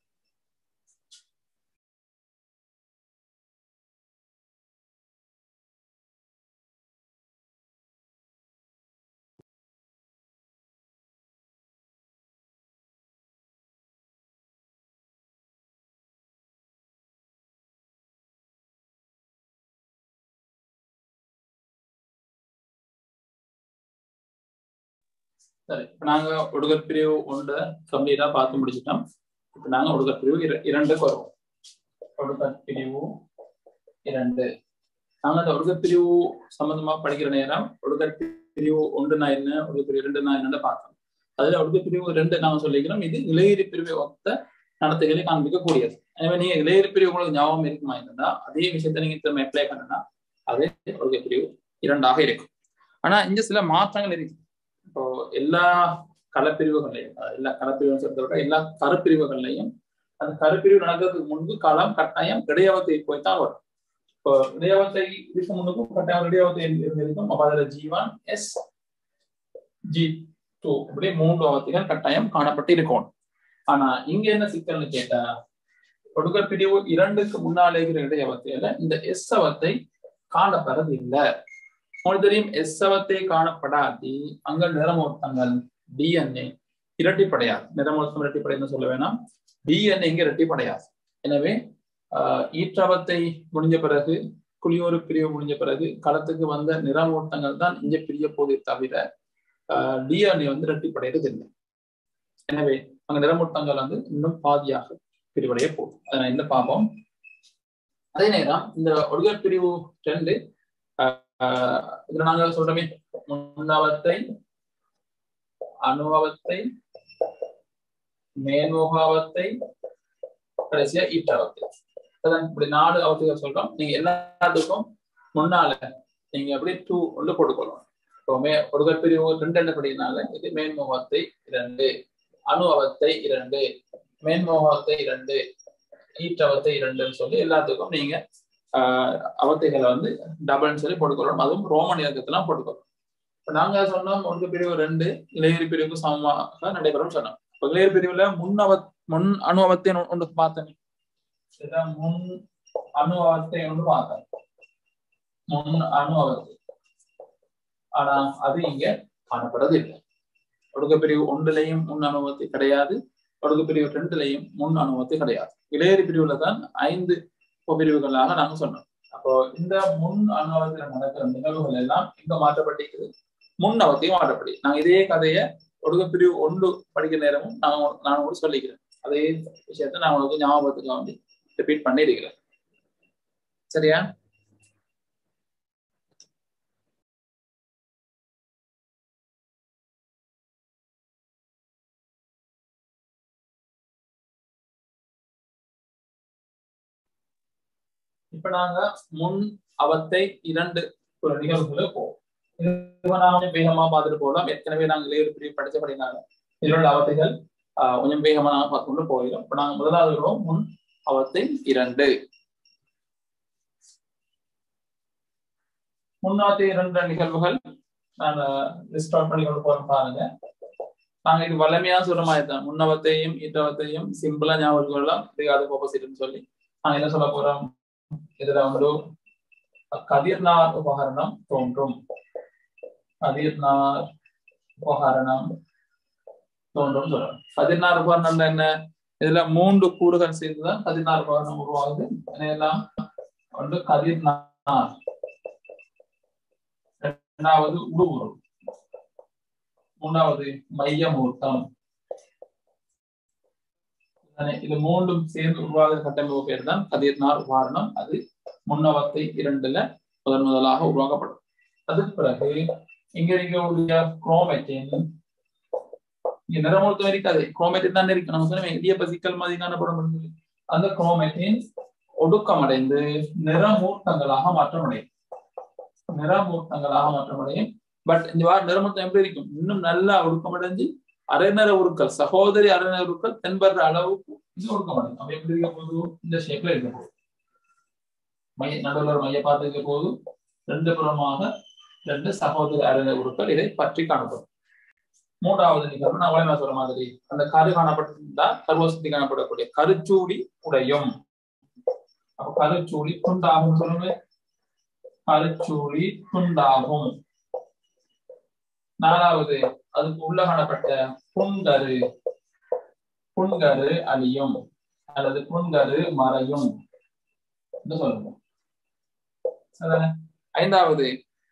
சரி இப்ப நாங்க ஒடுகர் பிரிவு ஒன்று கம்ப்ளீட்டா பார்த்து முடிச்சிட்டோம் இப்ப நாங்க ஒடுகர் பிரிவு இரண்டுக்கு வருவோம் ஒடுகர் பிரிவு இரண்டு நாங்க அந்த ஒடுகர் பிரிவு சம்பந்தமா படிக்கிற நேரம் ஒடுகர் பிரிவு ஒன்றுனா என்ன ஒடுகர் பிரிவு ரெண்டுனா என்னன்னு பார்த்தோம் அதுல ஒடுகர் பிரிவு ரெண்டு நாங்க சொல்லிக்கிறோம் இது இளையரி பிரிவை ஒத்த நடத்தைகளை காண்பிக்கக்கூடியது எனவே நீங்க இளையரி பிரிவு உங்களுக்கு ஞாபகம் இருக்குமா இருந்தா அதே விஷயத்த நீங்க திரும்ப அப்ளை பண்ணனா அது ஒடுகர் பிரிவு இரண்டாக இருக்கும் ஆனா இங்க சில மாற்றங்கள் இருக்கு இப்போ எல்லா களப்பிரிவுகள்லையும் எல்லா களப்பிரிவு சொல்றதை விட எல்லா கருப்பிரிவுகள்லையும் அந்த கருப்பிரிவு நடக்கிறதுக்கு முன்பு காலம் கட்டாயம் இடையவத்தை போய் தான் வரும் இப்போ இடையவத்தை இதுக்கு முன்னுக்கும் கட்டாயம் இடையவத்தை இருந்திருக்கும் அப்ப அதுல G one S G two இப்படி மூன்று அவத்தைகள் கட்டாயம் காணப்பட்டு இருக்கும் ஆனா இங்க என்ன சிக்கல்னு கேட்டா கொடுக்கல் பிரிவு இரண்டுக்கு முன்னாலே இருக்கிற இடையவத்தையில இந்த எஸ் அவத்தை காணப்படுறது இல்லை உங்களுக்கு தெரியும் எஸ்ஸவத்தை காணப்படாதி அங்க நிறமூர்த்தங்கள் டிஎன்ஏ இரட்டிப்படையாது நிறமூர்த்தம் இரட்டிப்படைன்னு சொல்ல வேணாம் டிஎன்ஏ இங்க இரட்டிப்படையாது எனவே ஈற்றவத்தை முடிஞ்ச பிறகு குளியோரு பிரிவு முடிஞ்ச பிறகு களத்துக்கு வந்த நிறமூர்த்தங்கள் தான் இங்க பிரிய போதே தவிர டிஎன்ஏ வந்து இரட்டிப்படைகிறது இல்லை எனவே அங்க நிறமூர்த்தங்கள் வந்து இன்னும் பாதியாக பிரிவடைய போகும் அதை நான் இந்த பார்ப்போம் அதே நேரம் இந்த ஒடுகர் பிரிவு ரெண்டு இதுல நாங்க சொல்றோமே முன்னவத்தை அனுபவத்தை மேன்முகாவத்தை கடைசியா ஈட்டவத்தை இப்பதான் இப்படி நாலு அவத்தைகள் சொல்றோம் நீங்க எல்லாத்துக்கும் முன்னால நீங்க அப்படி டூ ஒன்று போட்டுக்கொள்ளணும் இப்போ மே ஒடுக்கல் பிரிவு ரெண்டு என்ன படினால இது மேன்முகத்தை இரண்டு அணு அவத்தை இரண்டு மேன்முகத்தை இரண்டு ஈற்றவத்தை இரண்டுன்னு சொல்லி எல்லாத்துக்கும் நீங்க ஆஹ் அவத்தைகளை வந்து டபுள்னு சொல்லி போட்டுக்கொள்ளணும் அதுவும் ரோமன் இலக்கத்தெல்லாம் போட்டுக்கொள்ளணும் இப்ப நாங்க சொன்னோம் ஒன்று பிரிவு ரெண்டு இளையரி பிரிவுக்கு சமமாக நடைபெறும் சொன்னோம் இப்ப இளையர் பிரிவுல முன் அவ முன் அணு அவத்தை ஒன்று பார்த்தேன் இதான் முன் அணு அவத்தை ஒன்று பார்த்தேன் முன் அணு அவத்தை ஆனா அது இங்க காணப்படுறது இல்லை ஒடுக்க பிரிவு ஒன்றுலையும் முன் அனுபவத்தை கிடையாது ஒடுக்க பிரிவு ரெண்டுலையும் முன் அனுபவத்தை கிடையாது இளையரி பிரிவுல தான் ஐந்து பிரிவுகளாக நாங்க சொன்னோம் அப்போ இந்த முன் அனுபவத்துல நடக்கிற நிகழ்வுகள் எல்லாம் இங்க மாற்றப்பட்டிருக்குது முன் அவத்தையும் மாற்றப்படி நாங்க இதே கதையை ஒடுக்க பிரிவு ஒன்று படிக்கிற நேரமும் நான் நான் உங்களுக்கு சொல்லிக்கிறேன் அதே விஷயத்த நான் உங்களுக்கு ஞாபகத்துக்கு வந்து ரிப்பீட் பண்ணிருக்கிறேன் சரியா இப்ப நாங்க முன் அவத்தை இரண்டு ஒரு நிகழ்வுகளை போவோம் இது நான் கொஞ்சம் வேகமா பார்த்துட்டு போகலாம் ஏற்கனவே நாங்கள் லேயர் பிரிவு படிச்சபடினால இதில் உள்ள அவத்தைகள் ஆஹ் கொஞ்சம் வேகமா நாங்க பார்த்துக்கொண்டு போயிடும் இப்ப நாங்க முதலாவது விடுவோம் முன் அவத்தை இரண்டு முன்னாத்தி இரண்டு நிகழ்வுகள் நான் லிஸ்ட் அவுட் பண்ணி கொண்டு போறோம் பாருங்க நாங்க இது வலிமையா சொல்ற மாதிரி தான் முன்னவத்தையும் ஈட்டவத்தையும் சிம்பிளா ஞாபகம் கொள்ளலாம் இது அது ஆப்போசிட்னு சொல்லி நாங்க என்ன சொல்ல போறோம் இதுல வந்து கதிர்நார் உபகரணம் தோன்றும் கதிர்நார் உபகரணம் தோன்றும் சொல்றோம் கதிர்நார் உபகரணம் என்ன இதுல மூன்று கூறுகள் சேர்ந்துதான் கதிர்நார் உபகரணம் உருவாகுது எல்லாம் வந்து கதிர்நார் இரண்டாவது உருவுரு மூணாவது மையமூர்த்தம் இது மூன்றும் சேர்ந்து உருவாகிற கட்டமைப்பு பேர் தான் கதிர்நார் உபாரணம் அது முன்னவத்தை இரண்டுல முதன் முதலாக உருவாக்கப்படும் அதுக்கு பிறகு இங்க இருக்கக்கூடிய குரோமெட்டின் இங்க நிறமூர்த்தம் இருக்காது குரோமெட்டின் தான் இருக்கு நம்ம சொன்ன இடியப்ப சிக்கல் மாதிரி காணப்படும் அந்த குரோமெட்டின் ஒடுக்கமடைந்து நிறமூர்த்தங்களாக மாற்றமடையும் நிறமூர்த்தங்களாக மாற்றமடையும் பட் இந்த வாரம் நிறமூர்த்தம் எப்படி இருக்கும் இன்னும் நல்லா ஒடுக்கமடைஞ்சு அரைநர உருக்கள் சகோதரி அரைநர உருக்கள் தென்படுற அளவுக்கு இது ஒடுக்கமடையும் அப்ப எப்படி இருக்க போது இந்த ஷேப்ல இருக்க போகுது மைய நடுவர் மைய பார்த்துக்க போது ரெண்டு புறமாக ரெண்டு சகோதரி அரைநர உருக்கள் இதை பற்றி காணப்படும் மூன்றாவது நிகழ்வு நான் வளமை சொல்ற மாதிரி அந்த கரு காணப்பட்டிருந்தா கருவசதி காணப்படக்கூடிய கருச்சூடி உடையும் அப்ப கருச்சூடி துண்டாகும் சொல்லுங்க கருச்சூடி துண்டாகும் நாலாவது அதுக்கு உள்ள காணப்பட்ட புண்கரு புண்கரு அழியும் அல்லது புண்கரு மறையும் என்று சொல்லுங்க ஐந்தாவது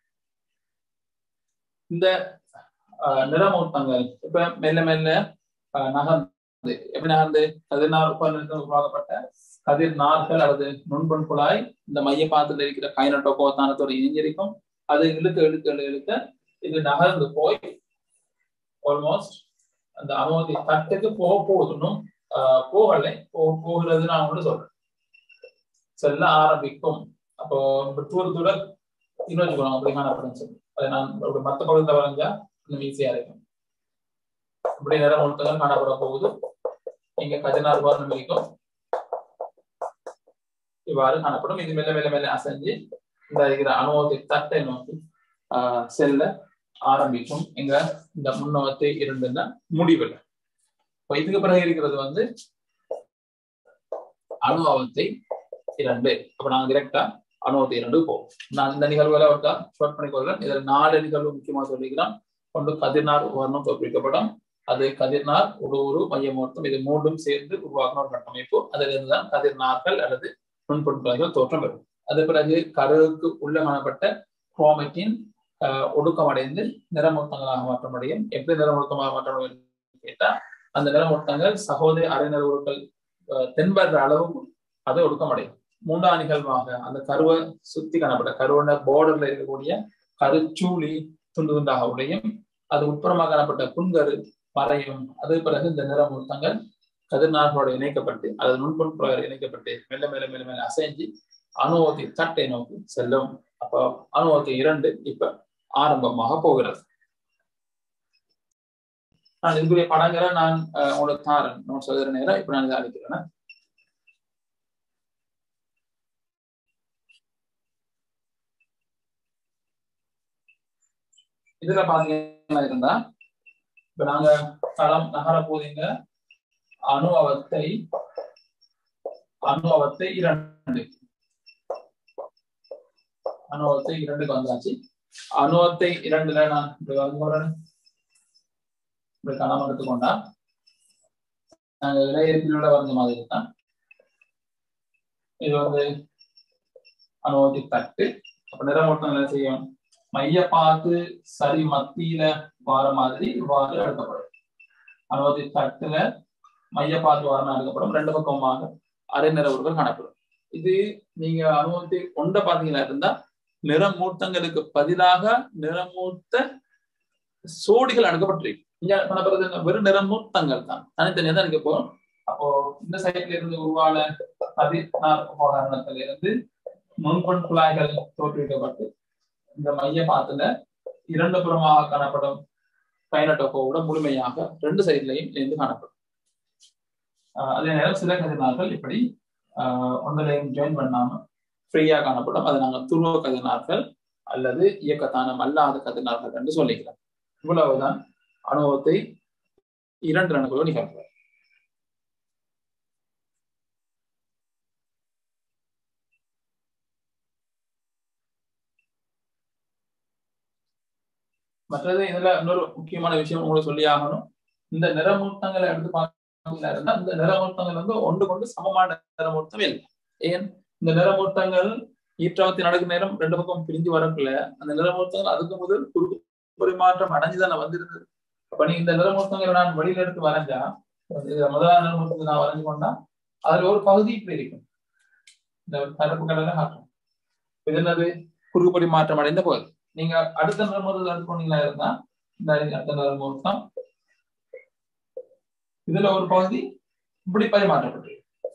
இந்த நிறமூர்த்தங்கள் இப்ப மெல்ல மெல்ல நகர்ந்து எப்படி நகர்ந்து கதிர்நார் உருவாக்கப்பட்ட கதிர் நார்கள் அல்லது நுண்புண் குழாய் இந்த மைய பாத்துல இருக்கிற கைநட்டோ கோத்தானத்தோட இணைஞ்சிருக்கும் அது இழுக்க இழுக்க இழுக்க இது நகர்ந்து போய் ஆல்மோஸ்ட் அந்த அனுமதி தட்டுக்கு போக போகணும் போகலை போகிறது நான் ஒன்று சொல்றேன் செல்ல ஆரம்பிக்கும் அப்போ தூர தூர இன்னும் வச்சுக்கணும் அப்படி காணப்படும் சொல்லி அதை நான் அப்படி மற்ற பகுதியில் வரைஞ்சா இன்னும் ஈஸியா இருக்கும் இப்படி நிறம் ஒருத்தகம் காணப்பட போகுது இங்க கஜனார் வர்ணம் இருக்கும் இவ்வாறு காணப்படும் இது மெல்ல மெல்ல மெல்ல அசைஞ்சு இந்த இருக்கிற அனுபவத்தை தட்டை நோக்கி ஆஹ் செல்ல ஆரம்பிக்கும் எங்க இந்த முன்னவத்தை இருந்துன்னா முடிவில் இப்ப இதுக்கு பிறகு இருக்கிறது வந்து அனுபவத்தை இரண்டு அப்ப நாங்க டிரெக்டா அனுபவத்தை இரண்டு போவோம் நான் இந்த நிகழ்வுகளை ஒருக்கா ஷார்ட் பண்ணிக்கொள்றேன் இதுல நாலு நிகழ்வு முக்கியமா சொல்லிக்கிறோம் ஒன்று கதிர்நார் உபகரணம் தோற்பிக்கப்படும் அது கதிர்நார் உடுவுரு மையமூர்த்தம் இது மூன்றும் சேர்ந்து உருவாக்கின ஒரு கட்டமைப்பு அதுல இருந்துதான் கதிர்நார்கள் அல்லது நுண்பொருட்கள் தோற்றம் பெறும் அது பிறகு கருவுக்கு உள்ள காணப்பட்ட குரோமத்தின் ஒடுக்கமடைந்து நிறமூர்த்தங்களாக மாற்றமடையும் எப்படி நிறமூர்த்தமாக மாற்றமடையும் கேட்டா அந்த நிறமூர்த்தங்கள் சகோதரி அரைநிறவுகள் தென்படுற அளவுக்கு அது ஒடுக்கமடையும் மூன்றாம் நிகழ்வாக அந்த கருவை சுத்தி காணப்பட்ட கருவோட போர்டர்ல இருக்கக்கூடிய கருச்சூழி துண்டு துண்டாக உடையும் அது உட்புறமாக காணப்பட்ட புண்கரு மறையும் அது பிறகு இந்த நிறமூர்த்தங்கள் கதிர்நார்களோட இணைக்கப்பட்டு அல்லது நுண்பொருட்களாக இணைக்கப்பட்டு மெல்ல மெல்ல மெல்ல மெல்ல அசைஞ்சு அணுவத்தை தட்டை நோக்கி செல்லும் அப்போ அணுவத்தை இரண்டு இப்ப ஆரம்பமாக போகிறது நான் இதுக்குரிய படங்களை நான் உங்களுக்கு தாரேன் நான் சொல்கிற நேரம் இப்ப நான் இதை அளிக்கிறேன் இதுல பாத்தீங்கன்னா இருந்தா இப்ப நாங்க களம் நகர போதீங்க அணுவத்தை அணுவத்தை இரண்டு அணுவத்தை இரண்டுக்கு வந்தாச்சு அணுவத்தை இரண்டுல நான் இப்படி வந்து இப்படி கணம் எடுத்துக்கொண்டா நாங்க இளையப்பிலோட வரைஞ்ச மாதிரி தான் இது வந்து அணுவத்தை தட்டு அப்ப நிறமூட்டம் என்ன செய்யும் மைய பார்த்து சரி மத்தியில வார மாதிரி இவ்வாறு எடுக்கப்படும் அணுவத்தை தட்டுல மைய பார்த்து வாரம் எடுக்கப்படும் ரெண்டு பக்கமாக அரை நிற உருவம் காணப்படும் இது நீங்க அனுபவத்தை கொண்ட பாத்தீங்கன்னா இருந்தா நிறமூர்த்தங்களுக்கு பதிலாக நிறமூர்த்த சோடிகள் அடுக்கப்பட்டிருக்கு இங்க காணப்படுறது வெறும் நிறமூர்த்தங்கள் தான் தனித்தனியா தான் இருக்க போறோம் அப்போ இந்த சைட்ல இருந்து உருவான பதினாறு உபகரணத்துல இருந்து நுண்பொன் குழாய்கள் தோற்றுவிக்கப்பட்டு இந்த மைய பாத்துல இரண்டு புறமாக காணப்படும் பயனட்டோட முழுமையாக ரெண்டு சைட்லையும் இணைந்து காணப்படும் அதே நேரம் சில கதிர்நார்கள் இப்படி ஒன்றிலையும் ஜாயின் பண்ணாம ஃப்ரீயா காணப்படும் அதை நாங்கள் துருவ கதிர்நார்கள் அல்லது இயக்கத்தானம் அல்லாத கதிர்நார்கள் என்று சொல்லிக்கிறோம் இவ்வளவுதான் அனுபவத்தை இரண்டு அணுகளோடு நிகழ்கிறார் மற்றது இதுல இன்னொரு முக்கியமான விஷயம் உங்களுக்கு சொல்லி ஆகணும் இந்த நிறமூர்த்தங்களை எடுத்து பார்க்க இந்த நிறமூர்த்தங்கள் வந்து ஒன்று கொண்டு சமமான நிறமூர்த்தம் இல்லை ஏன் இந்த நிறமூர்த்தங்கள் ஈற்றவத்தி நடக்கும் நேரம் ரெண்டு பக்கம் பிரிஞ்சு வரக்குள்ள அந்த நிறமூர்த்தங்கள் அதுக்கு முதல் குறுக்கு பரிமாற்றம் அடைஞ்சுதானே வந்திருந்தது அப்ப நீ இந்த நிறமூர்த்தங்களை நான் வெளியில எடுத்து வரைஞ்சா முதலாவது நிறமூர்த்தத்தை நான் வரைஞ்சு கொண்டா அதுல ஒரு பகுதி இப்படி இருக்கும் இந்த கருப்பு கலர்ல காட்டும் இது என்னது குறுக்கு பரிமாற்றம் அடைந்த பகுதி நீங்க அடுத்த நிறமூர்த்தத்தை எடுத்துக்கொண்டீங்களா இருந்தா இந்த அடுத்த நிறமூர்த்தம் இதுல ஒரு பகுதி இப்படி பரிமாற்றப்பட்டிருக்கு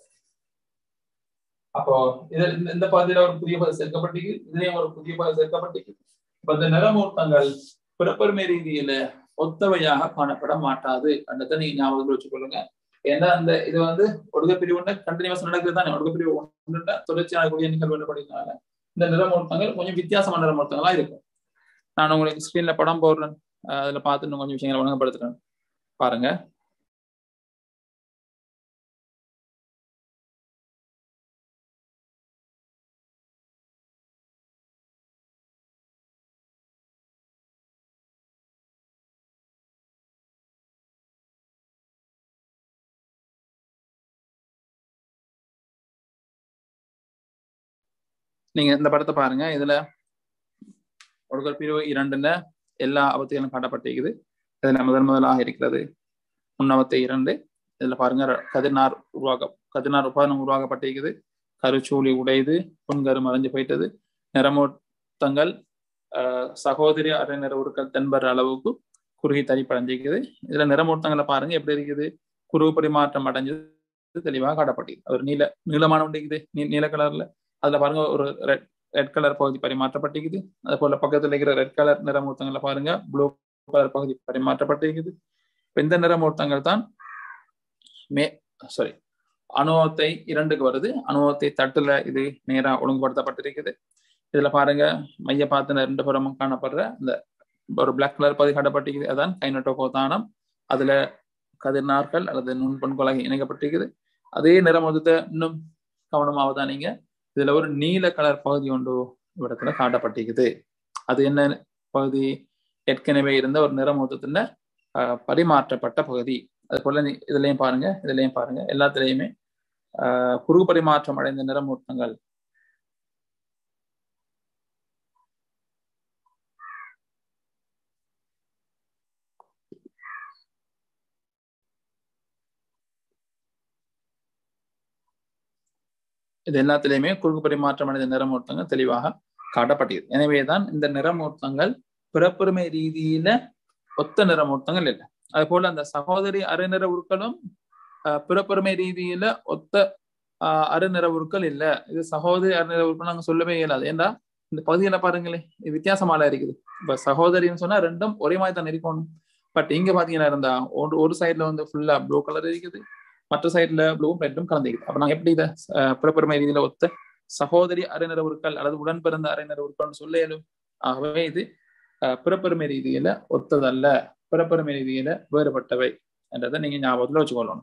அப்போ இது இந்த பகுதியில ஒரு புதிய பகுதி சேர்க்கப்பட்டிருக்கு இதுலயும் ஒரு புதிய பகுதி சேர்க்கப்பட்டிருக்கு இப்ப இந்த நிறமூர்த்தங்கள் பிறப்பெருமை ரீதியில ஒத்தவையாக காணப்பட மாட்டாது அன்றதை நீங்க ஞாபகத்தில் வச்சுக்கொள்ளுங்க ஏன்னா அந்த இது வந்து ஒடுக்க பிரிவு ஒன்று கண்டினியூஸ் நடக்குது தானே ஒடுக்க பிரிவு ஒன்று தொடர்ச்சியான கூடிய நிகழ்வு படிக்கிறதுனால இந்த நிறமூர்த்தங்கள் கொஞ்சம் வித்தியாசமான நிறமூர்த்தங்களா இருக்கும் நான் உங்களுக்கு ஸ்கிரீன்ல படம் போடுறேன் அதுல பார்த்து இன்னும் கொஞ்சம் விஷயங்களை ஒழுங்குபடுத்துறேன் பாருங்க நீங்க இந்த படத்தை பாருங்க இதுல ஒடுக்கல் பிரிவு இரண்டுல எல்லா அவத்தைகளும் காட்டப்பட்டிருக்குது இதுல முதல் முதலாக இருக்கிறது முன்னவத்தை இரண்டு இதுல பாருங்க கதிர்நார் உருவாக்க கதிர்நார் உபாதனம் உருவாக்கப்பட்டிருக்குது கருச்சூழி உடையுது புன்கரு மறைஞ்சு போயிட்டது நிறமூர்த்தங்கள் சகோதரி அரை நிற உருக்கள் தென்பர் அளவுக்கு குறுகி தனிப்படைஞ்சிருக்குது இதுல நிறமூர்த்தங்களை பாருங்க எப்படி இருக்குது குறுகு பரிமாற்றம் அடைஞ்சது தெளிவாக காட்டப்பட்டிருக்கு ஒரு நீல நீளமான இருக்குது நீல கலர்ல அதுல பாருங்க ஒரு ரெட் ரெட் கலர் பகுதி பரிமாற்றப்பட்டிருக்குது அது போல பக்கத்துல இருக்கிற ரெட் கலர் நிறமூர்த்தங்களை பாருங்க ப்ளூ கலர் பகுதி பரிமாற்றப்பட்டிருக்குது இந்த நிறமூர்த்தங்கள் தான் மே சாரி அனுபவத்தை இரண்டுக்கு வருது அனுபவத்தை தட்டுல இது நேரா ஒழுங்குபடுத்தப்பட்டிருக்குது இதுல பாருங்க மைய பார்த்து ரெண்டு புறமும் காணப்படுற இந்த ஒரு பிளாக் கலர் பகுதி காட்டப்பட்டிருக்குது அதான் கைநட்டோகோதானம் அதுல கதிர்நார்கள் அல்லது நுண்பொன்கொலகை இணைக்கப்பட்டிருக்குது அதே நிறமூர்த்தத்தை இன்னும் கவனமாக தான் நீங்க இதுல ஒரு நீல கலர் பகுதி ஒன்று இடத்துல காட்டப்பட்டிருக்குது அது என்ன பகுதி ஏற்கனவே இருந்த ஒரு நிறமூர்த்தத்துல பரிமாற்றப்பட்ட பகுதி அது போல இதுலயும் பாருங்க இதுலயும் பாருங்க எல்லாத்துலயுமே ஆஹ் குறு பரிமாற்றம் அடைந்த நிறமூர்த்தங்கள் இது எல்லாத்திலையுமே குறுக்கு பரிமாற்றம் அடைந்த நிறமூர்த்தங்கள் தெளிவாக காட்டப்பட்டது எனவேதான் இந்த நிறமூர்த்தங்கள் பிறப்புரிமை ரீதியில ஒத்த நிறமூர்த்தங்கள் இல்லை அது போல அந்த சகோதரி அரைநிற உருக்களும் பிறப்பெருமை ரீதியில ஒத்த அருநிறவுருக்கள் இல்ல இது சகோதரி அருநிறவுருக்கள் நாங்க சொல்லவே இயலாது ஏண்டா இந்த பகுதியில பாருங்களேன் இது வித்தியாசமால இருக்குது இப்ப சகோதரின்னு சொன்னா ரெண்டும் ஒரே மாதிரி தான் இருக்கணும் பட் இங்க பாத்தீங்கன்னா இருந்தா ஒரு ஒரு சைட்ல வந்து ஃபுல்லா ப்ளூ கலர் இருக்குது மற்ற சைட்ல ப்ளூவும் ரெட்டும் கலந்துக்குது அப்ப நாங்க எப்படி இதை பிறப்பெருமை ரீதியில ஒத்த சகோதரி அரைநிறவுருக்கள் அல்லது உடன் பிறந்த அரைநிறவுருக்கள்னு சொல்ல இயலும் ஆகவே இது பிறப்பெருமை ரீதியில ஒத்ததல்ல பிறப்பெருமை ரீதியில வேறுபட்டவை என்றதை நீங்க ஞாபகத்துல வச்சுக்கொள்ளணும்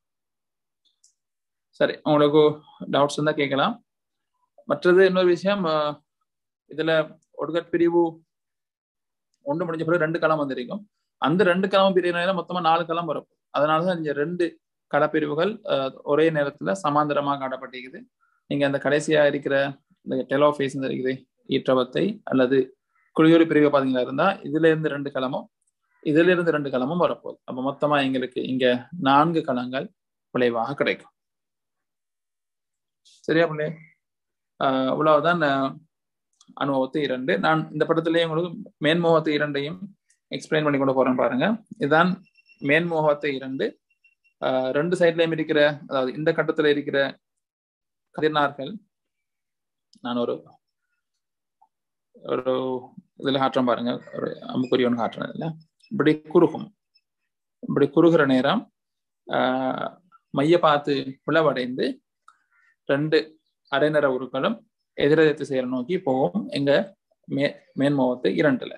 சரி உங்களுக்கு டவுட்ஸ் இருந்தா கேட்கலாம் மற்றது இன்னொரு விஷயம் இதுல ஒடுகட் பிரிவு ஒன்று முடிஞ்ச பிறகு ரெண்டு களம் வந்திருக்கும் அந்த ரெண்டு களம் பிரிவினால மொத்தமா நாலு களம் வரும் அதனாலதான் இந்த ரெண்டு களப்பிரிவுகள் ஒரே நேரத்துல சமாந்தரமாக காட்டப்பட்டிருக்குது நீங்க அந்த கடைசியா இருக்கிற இந்த டெலோஃபேஸ் இருக்குது ஈற்றவத்தை அல்லது குளியூரி பிரிவு பாத்தீங்களா இருந்தா இதுல இருந்து ரெண்டு களமும் இதுல இருந்து ரெண்டு களமும் வரப்போகுது அப்ப மொத்தமா எங்களுக்கு இங்க நான்கு களங்கள் விளைவாக கிடைக்கும் சரியா பிள்ளை ஆஹ் இவ்வளவுதான் அனுபவத்து இரண்டு நான் இந்த படத்திலேயே உங்களுக்கு மேன்முகத்து இரண்டையும் எக்ஸ்பிளைன் பண்ணி கொண்டு போறேன் பாருங்க இதுதான் மேன்முகத்து இரண்டு ரெண்டு சைட்லயும் இருக்கிற அதாவது இந்த கட்டத்துல இருக்கிற கதிர்னார்கள் நான் ஒரு ஒரு இதுல காட்டுறேன் பாருங்க ஒரு அம்புக்குறி ஒன்று காட்டுறேன் இல்ல இப்படி குறுகும் இப்படி குறுகிற நேரம் ஆஹ் மைய பார்த்து பிளவடைந்து ரெண்டு அரைநிற உருக்களும் எதிரெதிர் திசையை நோக்கி போகும் எங்க மே மேன்முகத்து இரண்டுல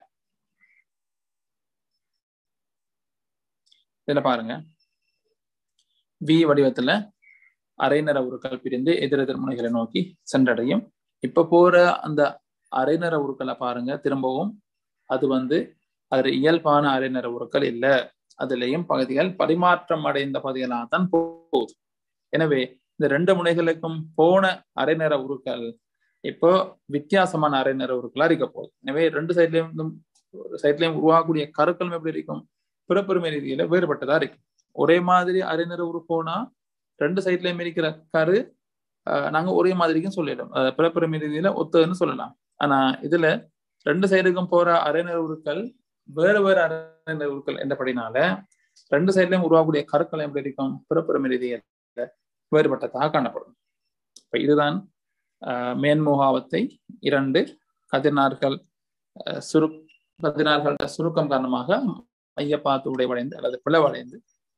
இதுல பாருங்க வி வடிவத்துல அரைநிற உருக்கள் பிரிந்து எதிரெதிர் முனைகளை நோக்கி சென்றடையும் இப்ப போற அந்த அரைநிற உருக்களை பாருங்க திரும்பவும் அது வந்து அது இயல்பான அரைநிற உருக்கள் இல்ல அதுலயும் பகுதிகள் பரிமாற்றம் அடைந்த பகுதிகளாக தான் போகுது எனவே இந்த ரெண்டு முனைகளுக்கும் போன அரைநிற உருக்கள் இப்போ வித்தியாசமான அரைநிற உருக்களா இருக்க போகுது எனவே ரெண்டு சைட்லயும் சைட்லயும் உருவாகக்கூடிய கருக்களும் எப்படி இருக்கும் பிறப்பெருமை ரீதியில வேறுபட்டதா இருக்கு ஒரே மாதிரி அரைநிற உரு போனா ரெண்டு சைட்லயும் இருக்கிற கரு நாங்க ஒரே மாதிரிக்கும் சொல்லிடும் பிறப்பெருமை ரீதியில ஒத்ததுன்னு சொல்லலாம் ஆனா இதுல ரெண்டு சைடுக்கும் போற அரைநிற உருக்கள் வேறு வேறு அரைநிற உருக்கள் என்றபடினால ரெண்டு சைட்லயும் உருவாகக்கூடிய கருக்கள் எப்படி இருக்கும் பிறப்பெருமை ரீதியில வேறுபட்டதாக காணப்படும் இப்ப இதுதான் மேன்முகாவத்தை இரண்டு கதிர்னார்கள் சுரு கதிர்னார்கள சுருக்கம் காரணமாக மையப்பாத்து உடைவடைந்து அல்லது பிளவடைந்து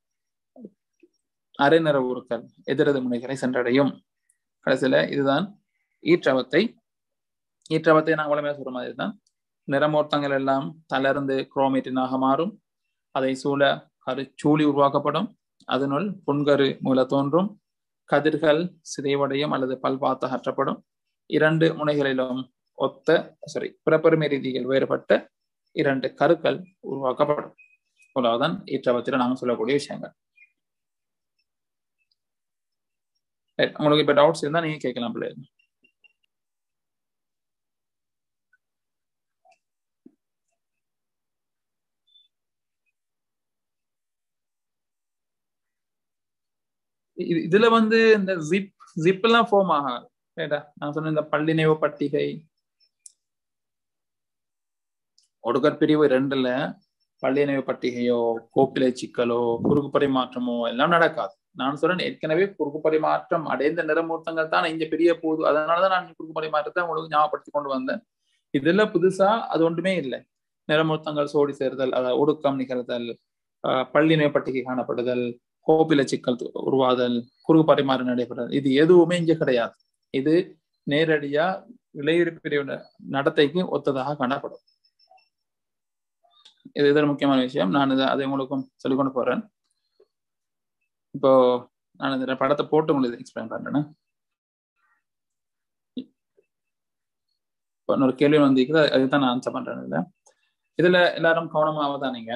அரைநிற உருக்கள் எதிரது முனைகளை சென்றடையும் கடைசியில இதுதான் ஈற்றவத்தை ஈற்றவத்தை நாங்கள் வளமையாக சொல்ற மாதிரி தான் நிறமோர்த்தங்கள் எல்லாம் தளர்ந்து குரோமேட்டினாக மாறும் அதை சூழ கருச்சூழி உருவாக்கப்படும் அதனுள் புன்கரு மூல தோன்றும் கதிர்கள் சிதைவடையும் அல்லது பல்பாத்து அகற்றப்படும் இரண்டு முனைகளிலும் ஒத்த சாரி பிறப்பெருமை ரீதிகள் வேறுபட்ட இரண்டு கருக்கள் உருவாக்கப்படும் அவ்வளவுதான் ஈற்றவத்தில் நாங்கள் சொல்லக்கூடிய விஷயங்கள் உங்களுக்கு இப்ப டவுட்ஸ் இருந்தா நீங்க கேட்கலாம் பிள்ளைங்க இதுல வந்து இந்த ஜிப் ஜிப் எல்லாம் ஃபார்ம் ஆகாது ரைட்டா நான் சொன்ன இந்த பள்ளி நினைவு பட்டிகை ஒடுக்கர் பிரிவு ரெண்டுல பள்ளி நினைவு பட்டிகையோ கோப்பிலை சிக்கலோ குறுக்கு பரிமாற்றமோ எல்லாம் நடக்காது நான் சொல்றேன் ஏற்கனவே குறுக்கு பரிமாற்றம் அடைந்த நிறமூர்த்தங்கள் தான் இங்க பெரிய போது அதனாலதான் நான் குறுக்கு பரிமாற்றத்தை உங்களுக்கு ஞாபகப்படுத்தி கொண்டு வந்தேன் இதுல புதுசா அது ஒன்றுமே இல்லை நிறமூர்த்தங்கள் சோடி சேர்தல் அதாவது ஒடுக்கம் நிகழ்தல் பள்ளி நினைவு பட்டிகை காணப்படுதல் கோப்பில சிக்கல் உருவாதல் குறுக்கு பரிமாறு நடைபெறுதல் இது எதுவுமே இங்க கிடையாது இது நேரடியா இளையுறு நடத்தைக்கு ஒத்ததாக காணப்படும் இது இதன் முக்கியமான விஷயம் நான் இதை அதை உங்களுக்கும் சொல்லிக் கொண்டு போறேன் இப்போ நான் இந்த படத்தை போட்டு உங்களுக்கு எக்ஸ்பிளைன் பண்றேன் இப்போ இன்னொரு கேள்வி வந்திருக்குது அதுதான் நான் ஆன்சர் பண்றேன் இதுல இதுல எல்லாரும் கவனமாக தான் நீங்க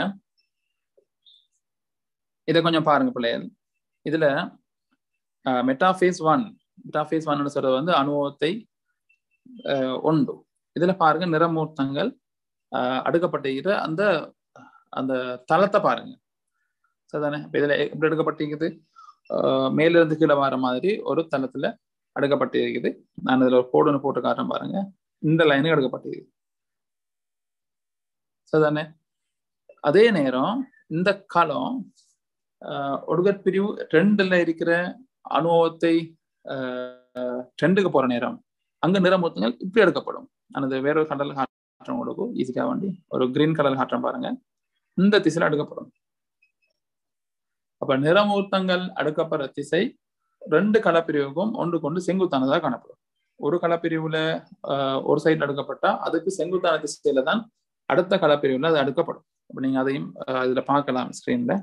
இதை கொஞ்சம் பாருங்க பிள்ளைகள் இதுல மெட்டாஃபேஸ் ஒன் மெட்டாஃபேஸ் ஒன் சொல்றது வந்து அனுபவத்தை ஒன்று இதுல பாருங்க நிறமூர்த்தங்கள் அடுக்கப்பட்டிருக்கிற அந்த அந்த தளத்தை பாருங்க சரிதானே இப்ப இதுல எப்படி எடுக்கப்பட்டிருக்குது மேல இருந்து கீழே வர மாதிரி ஒரு தளத்துல அடுக்கப்பட்டிருக்குது நான் இதுல ஒரு கோடு போட்டு காட்டுறேன் பாருங்க இந்த லைனும் எடுக்கப்பட்டிருக்கு சரிதானே அதே நேரம் இந்த களம் ஒடுகற் பிரிவு ரெண்டுல இருக்கிற அனுபவத்தை ட்ரெண்டுக்கு போற நேரம் அங்க நிறமூர்த்தங்கள் இப்படி எடுக்கப்படும் அந்த வேற ஒரு கடல் காற்றம் கொடுக்கும் ஈஸியாக வேண்டி ஒரு கிரீன் கலர் காற்றம் பாருங்க இந்த திசையில அடுக்கப்படும் அப்ப நிறமூர்த்தங்கள் அடுக்கப்படுற திசை ரெண்டு களப்பிரிவுக்கும் ஒன்று கொண்டு செங்குத்தானதாக காணப்படும் ஒரு களப்பிரிவுல ஒரு சைடு அடுக்கப்பட்டா அதுக்கு செங்குத்தான திசையில தான் அடுத்த களப்பிரிவுல அது அடுக்கப்படும் அப்ப நீங்க அதையும் இதுல பார்க்கலாம் ஸ்கிரீன்ல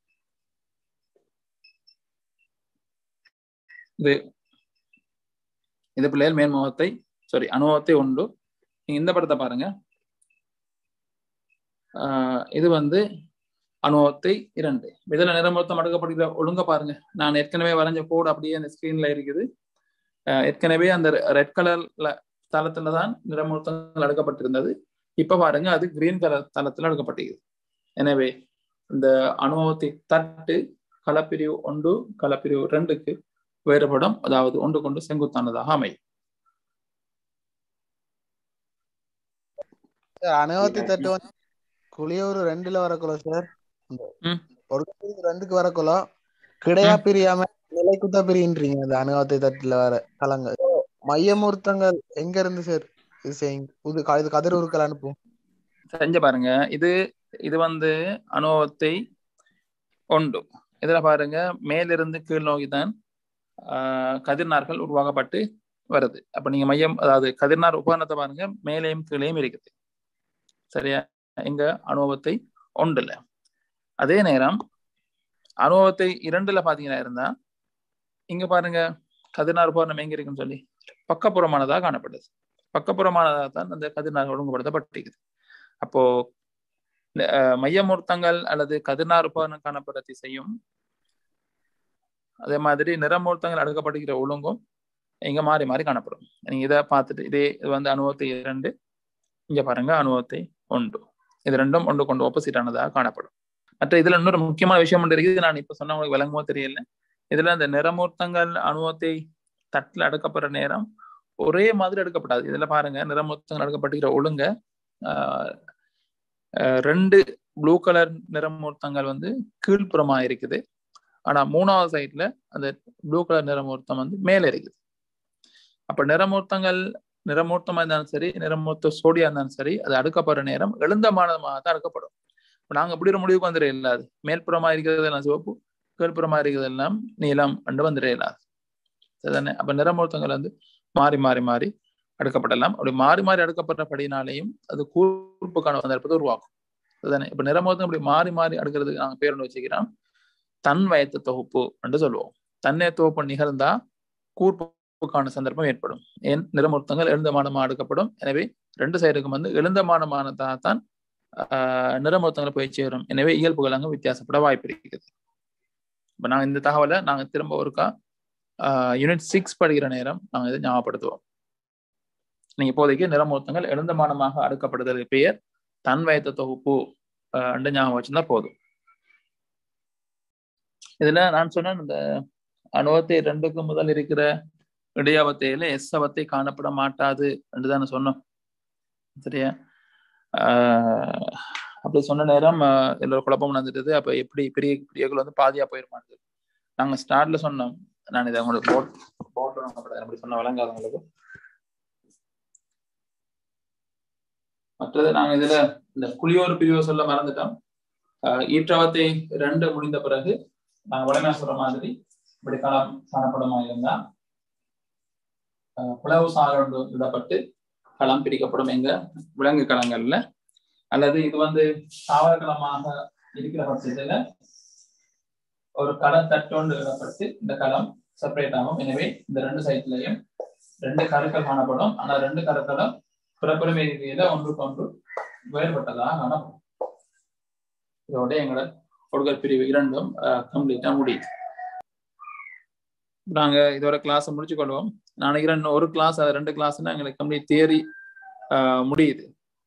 இது இது பிள்ளைகள் மேன்முகத்தை சாரி அனுபவத்தை உண்டு நீங்க இந்த படத்தை பாருங்க இது வந்து அனுபவத்தை இரண்டு இதுல நிறமொத்தம் அடுக்கப்படுகிற ஒழுங்க பாருங்க நான் ஏற்கனவே வரைஞ்ச கோடு அப்படியே அந்த ஸ்கிரீன்ல இருக்குது ஏற்கனவே அந்த ரெட் கலர்ல தளத்துல தான் நிறமூர்த்தங்கள் அடுக்கப்பட்டிருந்தது இப்ப பாருங்க அது கிரீன் கலர் தளத்துல அடுக்கப்பட்டிருக்குது எனவே இந்த அனுபவத்தை தட்டு களப்பிரிவு ஒன்று களப்பிரிவு ரெண்டுக்கு வேறுபடும் அதாவது ஒன்று கொண்டு செங்குத்தானதாக அமையும் அனுபவத்தை தட்டு வந்து குளியூர் ரெண்டுல வரக்குள்ள சார் ஒரு ரெண்டுக்கு வரக்குள்ள கிடையா பிரியாம நிலைக்குத்தா பிரின்றீங்க அந்த அனுபவத்தை தட்டுல வர கலங்க மையமூர்த்தங்கள் எங்க இருந்து சார் இது செய்யுங்க இது இது கதிர் உருக்கள் அனுப்பும் செஞ்ச பாருங்க இது இது வந்து அனுபவத்தை ஒன்று இதுல பாருங்க மேலிருந்து கீழ் நோக்கி தான் கதிர்நார்கள் உருவாக்கப்பட்டு வருது அப்ப நீங்க மையம் அதாவது கதிர்நார் உபகரணத்தை பாருங்க மேலேயும் கீழேயும் இருக்குது சரியா எங்க அனுபவத்தை ஒன்றுல அதே நேரம் அனுபவத்தை இரண்டுல பாத்தீங்கன்னா இருந்தா இங்க பாருங்க கதிர்நார் உபகரணம் எங்க இருக்குன்னு சொல்லி பக்கப்புறமானதா காணப்படுது பக்கப்புறமானதாக தான் அந்த கதிர்நார் ஒழுங்குபடுத்தப்பட்டிருக்குது அப்போ மையமூர்த்தங்கள் அல்லது கதிர்நார் உபகரணம் காணப்படுற திசையும் அதே மாதிரி நிறமூர்த்தங்கள் அடுக்கப்படுகிற ஒழுங்கும் இங்க மாறி மாறி காணப்படும் நீங்க இதை பார்த்துட்டு இதே இது வந்து அனுபவத்தை இரண்டு இங்க பாருங்க அனுபவத்தை ஒன்று இது ரெண்டும் ஒன்று கொண்டு ஆப்போசிட் ஆனதாக காணப்படும் மற்ற இதுல இன்னொரு முக்கியமான விஷயம் ஒன்று இருக்குது நான் இப்ப சொன்ன உங்களுக்கு விளங்குமோ தெரியல இதுல இந்த நிறமூர்த்தங்கள் அனுபவத்தை தட்டில் அடுக்கப்படுற நேரம் ஒரே மாதிரி அடுக்கப்படாது இதுல பாருங்க நிறமூர்த்தங்கள் அடுக்கப்படுகிற ஒழுங்க ரெண்டு ப்ளூ கலர் நிறமூர்த்தங்கள் வந்து கீழ்ப்புறமா இருக்குது ஆனா மூணாவது சைட்ல அந்த ப்ளூ கலர் நிறமூர்த்தம் வந்து மேல இருக்குது அப்ப நிறமூர்த்தங்கள் நிறமூர்த்தமா இருந்தாலும் சரி நிறமூர்த்த சோடியா இருந்தாலும் சரி அது அடுக்கப்படுற நேரம் எழுந்தமானதாக தான் அடுக்கப்படும் இப்ப நாங்க இப்படி ஒரு முடிவுக்கு வந்துட இல்லாது மேல்புறமா இருக்கிறது எல்லாம் சிவப்பு கீழ்ப்புறமா இருக்கிறது எல்லாம் நீளம் அண்டு வந்துட இல்லாது சரிதானே அப்ப நிறமூர்த்தங்கள் வந்து மாறி மாறி மாறி அடுக்கப்படலாம் அப்படி மாறி மாறி அடுக்கப்படுறபடினாலேயும் அது கூர்ப்புக்கான சந்தர்ப்பத்தை உருவாக்கும் அதுதானே இப்ப நிறமூர்த்தம் இப்படி மாறி மாறி அடுக்கிறதுக்கு நாங்க பேர் ஒன்று வச்சுக்கிறோம் தன் வயத்து தொகுப்பு என்று சொல்லுவோம் தன்னை தொகுப்பு நிகழ்ந்தா கூர்ப்புக்கான சந்தர்ப்பம் ஏற்படும் ஏன் நிறமூர்த்தங்கள் எழுந்தமானமாக அடுக்கப்படும் எனவே ரெண்டு சைடுக்கும் வந்து எழுந்தமானமானதாகத்தான் ஆஹ் நிறமூர்த்தங்களை போய் சேரும் எனவே இயல்புகள் அங்கு வித்தியாசப்பட வாய்ப்பு இருக்குது இப்ப நாங்க இந்த தகவலை நாங்க திரும்ப ஒருக்கா யூனிட் சிக்ஸ் படிக்கிற நேரம் நாங்க இதை ஞாபகப்படுத்துவோம் நீங்க இப்போதைக்கு நிறமூர்த்தங்கள் எழுந்தமானமாக அடுக்கப்படுதலுக்கு பெயர் தன் வயத்த தொகுப்பு அண்டு ஞாபகம் வச்சிருந்தா போதும் இதுல நான் சொன்ன இந்த அனுபவத்தை ரெண்டுக்கு முதல் இருக்கிற இடையாவத்தையில எஸ் அவத்தை காணப்பட மாட்டாது என்று தானே சொன்னோம் சரியா ஆஹ் அப்படி சொன்ன நேரம் எல்லோரும் குழப்பம் நடந்துட்டது அப்ப எப்படி பெரிய பெரியகள் வந்து பாதியா போயிருமானது நாங்க ஸ்டார்ட்ல சொன்னோம் நான் இதை உங்களுக்கு போட் போட்டோம் அப்படி சொன்ன வழங்காதவங்களுக்கு மற்றது நாங்க இதுல இந்த குளியோர் பிரிவை சொல்ல மறந்துட்டோம் ஈற்றவத்தை ரெண்டு முடிந்த பிறகு நாங்க வளமையா சொல்ற மாதிரி இப்படி களம் காணப்படமா இருந்தா புலவு சாரோடு விடப்பட்டு களம் பிரிக்கப்படும் எங்க விலங்கு களங்கள்ல அல்லது இது வந்து தாவர களமாக இருக்கிற பட்சத்துல ஒரு களம் தட்டோண்டு விடப்பட்டு இந்த களம் செப்பரேட் ஆகும் எனவே இந்த ரெண்டு சைட்லயும் ரெண்டு கருக்கள் காணப்படும் ஆனா ரெண்டு கருக்களும் பிறப்புரிமை ரீதியில ஒன்றுக்கு ஒன்று வேறுபட்டதாக காணப்படும் இதோட எங்களோட கொடுக்கல் பிரிவு இரண்டும் கம்ப்ளீட்டா முடியுது நாங்க இதோட கிளாஸ் முடிச்சு கொள்வோம் நான் நினைக்கிறேன் ஒரு கிளாஸ் அது ரெண்டு கிளாஸ்னா எங்களுக்கு கம்ப்ளீட் தியரி முடியுது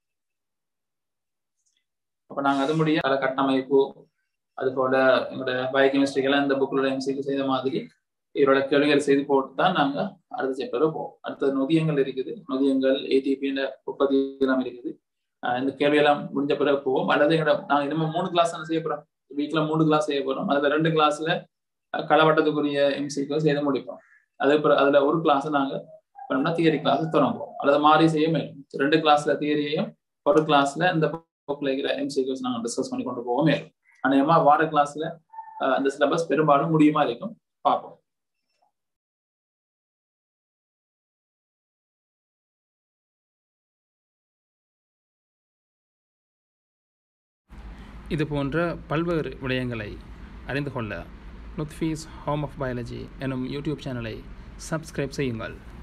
அப்ப நாங்க அது முடிய பல கட்டமைப்பு அது போல எங்களோட பயோகெமிஸ்ட்ரிக்கெல்லாம் இந்த புக்கில் எம்சிக்கு செய்த மாதிரி இதோட கேள்விகள் செய்து போட்டு தான் நாங்க அடுத்த சாப்டர் போவோம் அடுத்தது நொதியங்கள் இருக்குது நொதியங்கள் ஏடிபின்ற உற்பத்தி எல்லாம் இருக்குது இந்த கேள்வி எல்லாம் முடிஞ்ச பிறகு போவோம் அல்லது எங்களோட நாங்க இனிமே மூணு கிளாஸ் செய்ய போறோம் வீக்ல மூணு கிளாஸ் செய்ய போறோம் அதுல ரெண்டு கிளாஸ்ல களவட்டத்துக்குரிய எம்சிக்யூஸ் செய்து முடிப்போம் அதே பிற- அதுல ஒரு கிளாஸ் நாங்க பண்ணோம்னா தியரி கிளாஸ் தொடங்குவோம் அல்லது மாறி செய்ய மேலும் ரெண்டு கிளாஸ்ல தியரியையும் ஒரு கிளாஸ்ல இந்த புக்ல இருக்கிற எம்சிக்யூஸ் நாங்க டிஸ்கஸ் பண்ணி கொண்டு போவோம் மேலும் அநேகமா வார கிளாஸ்ல அந்த சிலபஸ் பெரும்பாலும் முடியுமா இருக்கும் பார்ப்போம் இது போன்ற பல்வேறு விடயங்களை அறிந்து கொள்ள நுத்ஃபீஸ் ஹோம் ஆஃப் பயாலஜி எனும் யூடியூப் சேனலை சப்ஸ்கிரைப் செய்யுங்கள்